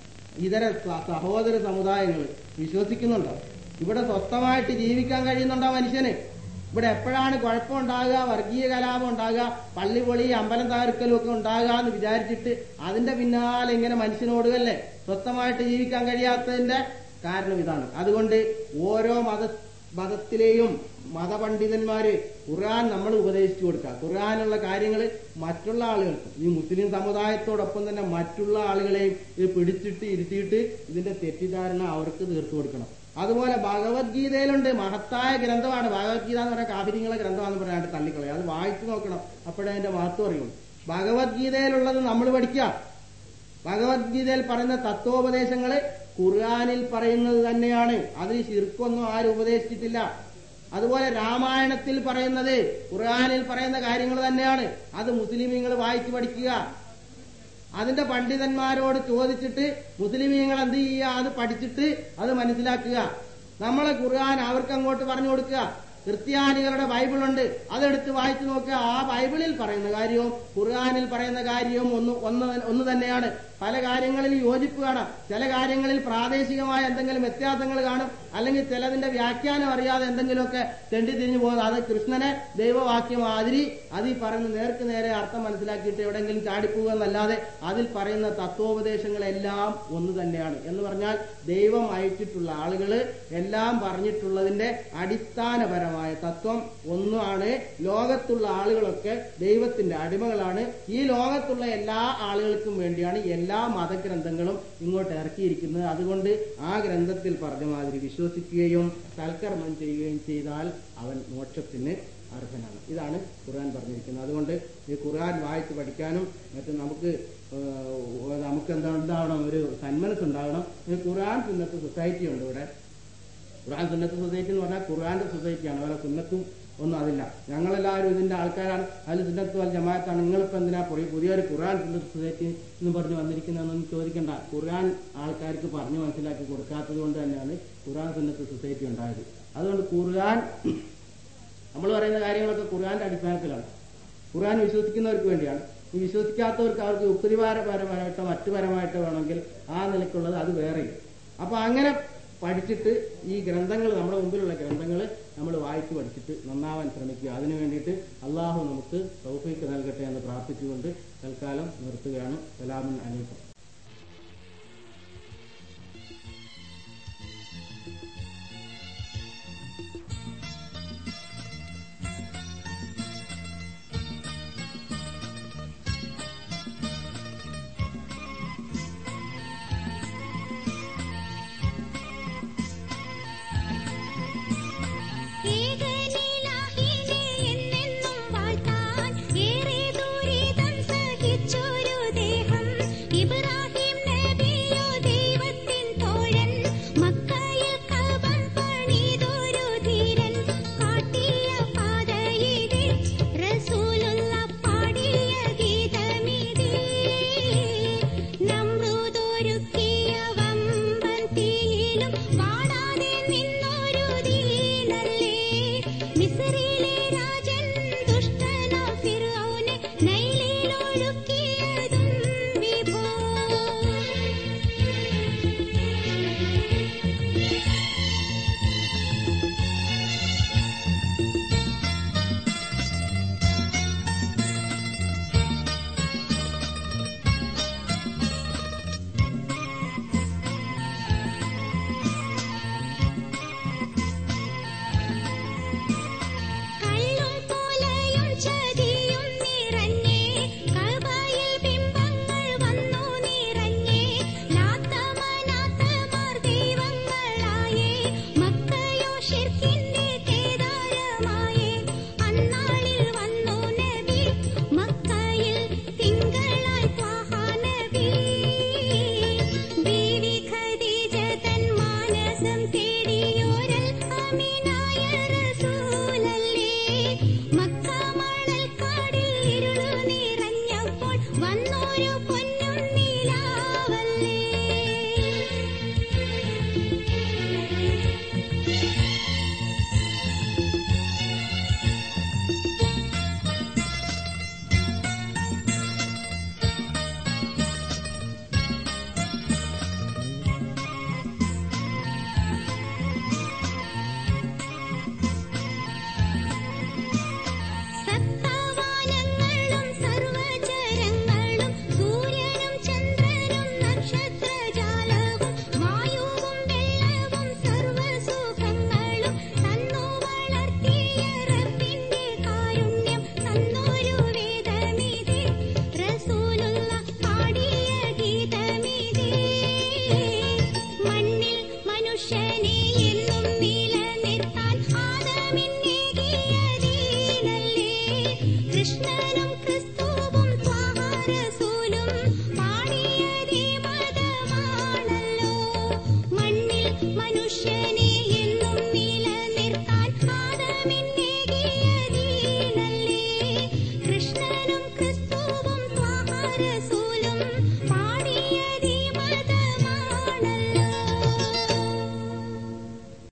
ഇതര സ- സഹോദര സമുദായങ്ങൾ വിശ്വസിക്കുന്നുണ്ടോ ഇവിടെ സ്വസ്ഥമായിട്ട് ജീവിക്കാൻ കഴിയുന്നുണ്ടോ മനുഷ്യന് ഇവിടെ എപ്പോഴാണ് കുഴപ്പമുണ്ടാകുക വർഗീയ കലാപം ഉണ്ടാകുക പള്ളി പൊളി അമ്പലം തകർക്കലും ഒക്കെ ഉണ്ടാകുക എന്ന് വിചാരിച്ചിട്ട് അതിന്റെ പിന്നാലെ ഇങ്ങനെ മനുഷ്യനോടുകല്ലേ സ്വസ്ഥമായിട്ട് ജീവിക്കാൻ കഴിയാത്തതിന്റെ കാരണം ഇതാണ് അതുകൊണ്ട് ഓരോ മത മതത്തിലെയും മതപണ്ഡിതന്മാര് ഖുർആൻ നമ്മൾ ഉപദേശിച്ചു കൊടുക്കുക ഖുർആനുള്ള കാര്യങ്ങൾ മറ്റുള്ള ആളുകൾക്ക് ഈ മുസ്ലിം സമുദായത്തോടൊപ്പം തന്നെ മറ്റുള്ള ആളുകളെയും ഇത് പിടിച്ചിട്ട് ഇരുത്തിയിട്ട് ഇതിന്റെ തെറ്റിദ്ധാരണ അവർക്ക് തീർത്തു കൊടുക്കണം അതുപോലെ ഭഗവത്ഗീതയിലുണ്ട് മഹത്തായ ഗ്രന്ഥമാണ് ഭഗവത്ഗീത എന്ന് പറഞ്ഞാൽ കാഫിര്യങ്ങളെ ഗ്രന്ഥമാണെന്ന് പറയാണ്ട് തള്ളിക്കളയും അത് വായിച്ചു നോക്കണം അപ്പോഴേ അതിന്റെ മഹത്വം അറിയുള്ളൂ ഭഗവത്ഗീതയിലുള്ളത് നമ്മൾ പഠിക്കുക ഭഗവത്ഗീതയിൽ പറയുന്ന തത്വോപദേശങ്ങള് ഖുർആാനിൽ പറയുന്നത് തന്നെയാണ് അതിൽ ശിർക്കൊന്നും ആരും ഉപദേശിച്ചിട്ടില്ല അതുപോലെ രാമായണത്തിൽ പറയുന്നത് ഖുർആാനിൽ പറയുന്ന കാര്യങ്ങൾ തന്നെയാണ് അത് മുസ്ലിമീങ്ങൾ വായിച്ചു പഠിക്കുക അതിന്റെ പണ്ഡിതന്മാരോട് ചോദിച്ചിട്ട് മുസ്ലിമീങ്ങൾ എന്ത് ചെയ്യുക അത് പഠിച്ചിട്ട് അത് മനസ്സിലാക്കുക നമ്മളെ ഖുർആൻ അവർക്ക് അങ്ങോട്ട് പറഞ്ഞു കൊടുക്കുക ക്രിസ്ത്യാനികളുടെ ബൈബിളുണ്ട് അതെടുത്ത് വായിച്ചു നോക്കുക ആ ബൈബിളിൽ പറയുന്ന കാര്യവും ഖുർആാനിൽ പറയുന്ന കാര്യവും ഒന്ന് ഒന്ന് ഒന്ന് തന്നെയാണ് പല കാര്യങ്ങളിൽ യോജിപ്പ് കാണാം ചില കാര്യങ്ങളിൽ പ്രാദേശികമായ എന്തെങ്കിലും വ്യത്യാസങ്ങൾ കാണും അല്ലെങ്കിൽ ചിലതിന്റെ വ്യാഖ്യാനം അറിയാതെ എന്തെങ്കിലുമൊക്കെ തെണ്ടി തിരിഞ്ഞു പോകുന്നത് അത് കൃഷ്ണനെ ദൈവവാക്യം മാതിരി അത് ഈ പറയുന്ന നേർക്ക് നേരെ അർത്ഥം മനസ്സിലാക്കിയിട്ട് എവിടെയെങ്കിലും ചാടിപ്പോവുക എന്നല്ലാതെ അതിൽ പറയുന്ന തത്വോപദേശങ്ങളെല്ലാം ഒന്ന് തന്നെയാണ് എന്ന് പറഞ്ഞാൽ ദൈവം അയച്ചിട്ടുള്ള ആളുകൾ എല്ലാം പറഞ്ഞിട്ടുള്ളതിന്റെ അടിസ്ഥാനപരമായ തത്വം ഒന്നാണ് ലോകത്തുള്ള ആളുകളൊക്കെ ദൈവത്തിന്റെ അടിമകളാണ് ഈ ലോകത്തുള്ള എല്ലാ ആളുകൾക്കും വേണ്ടിയാണ് എല്ലാ മതഗ്രന്ഥങ്ങളും ഇങ്ങോട്ട് ഇറക്കിയിരിക്കുന്നത് അതുകൊണ്ട് ആ ഗ്രന്ഥത്തിൽ പറഞ്ഞ മാതിരി വിശ്വസിക്കുകയും സൽക്കർമ്മം ചെയ്യുകയും ചെയ്താൽ അവൻ മോക്ഷത്തിന് അർഹനാണ് ഇതാണ് ഖുർആൻ പറഞ്ഞിരിക്കുന്നത് അതുകൊണ്ട് ഈ ഖുർആൻ വായിച്ച് പഠിക്കാനും മറ്റും നമുക്ക് ഏഹ്, നമുക്ക് എന്താ ഉണ്ടാവണം ഒരു സന്മനസ് ഉണ്ടാവണം ഈ ഖുർആൻ സുന്നത്ത് സൊസൈറ്റി ഉണ്ട് ഇവിടെ ഖുർആൻ സുന്നത്ത് സൊസൈറ്റി എന്ന് പറഞ്ഞാൽ ഖുർആന്റെ സൊസൈറ്റിയാണ് വേറെ സുന്നത്തും ഒന്നും അതില്ല ഞങ്ങളെല്ലാവരും ഇതിന്റെ ആൾക്കാരാണ് അതിൽ സുന്നത്ത് വൽ ജമാഅത്താണ് നിങ്ങളിപ്പോ എന്തിനാ പുതിയ പുതിയൊരു ഖുർആൻ സുന്നത്ത് സൊസൈറ്റി എന്ന് പറഞ്ഞ് വന്നിരിക്കുന്നതെന്നൊന്നും ചോദിക്കണ്ട ഖുർആൻ ആൾക്കാർക്ക് പറഞ്ഞു മനസ്സിലാക്കി കൊടുക്കാത്തത് കൊണ്ട് തന്നെയാണ് ഖുർആൻ സുന്നത്ത് സൊസൈറ്റി ഉണ്ടായത് അതുകൊണ്ട് ഖുർആൻ നമ്മൾ പറയുന്ന കാര്യങ്ങളൊക്കെ ഖുർആന്റെ അടിസ്ഥാനത്തിലാണ് ഖുർആൻ വിശ്വസിക്കുന്നവർക്ക് വേണ്ടിയാണ് ഈ വിശ്വസിക്കാത്തവർക്ക് അവർക്ക് യുക്തിവാരപരമായിട്ടോ മറ്റു പരമായിട്ടോ വേണമെങ്കിൽ ആ നിലക്കുള്ളത് അത് വേറെയും അപ്പൊ അങ്ങനെ പഠിച്ചിട്ട് ഈ ഗ്രന്ഥങ്ങൾ നമ്മുടെ മുമ്പിലുള്ള ഗ്രന്ഥങ്ങൾ നമ്മൾ വായിച്ച് പഠിച്ചിട്ട് നന്നാവാൻ ശ്രമിക്കുക അതിനു വേണ്ടിയിട്ട് അള്ളാഹു നമുക്ക് സൗഫീക്ക് നൽകട്ടെ എന്ന് പ്രാർത്ഥിച്ചുകൊണ്ട് തൽക്കാലം നിർത്തുകയാണ് സലാമുൻ അലൈക്കും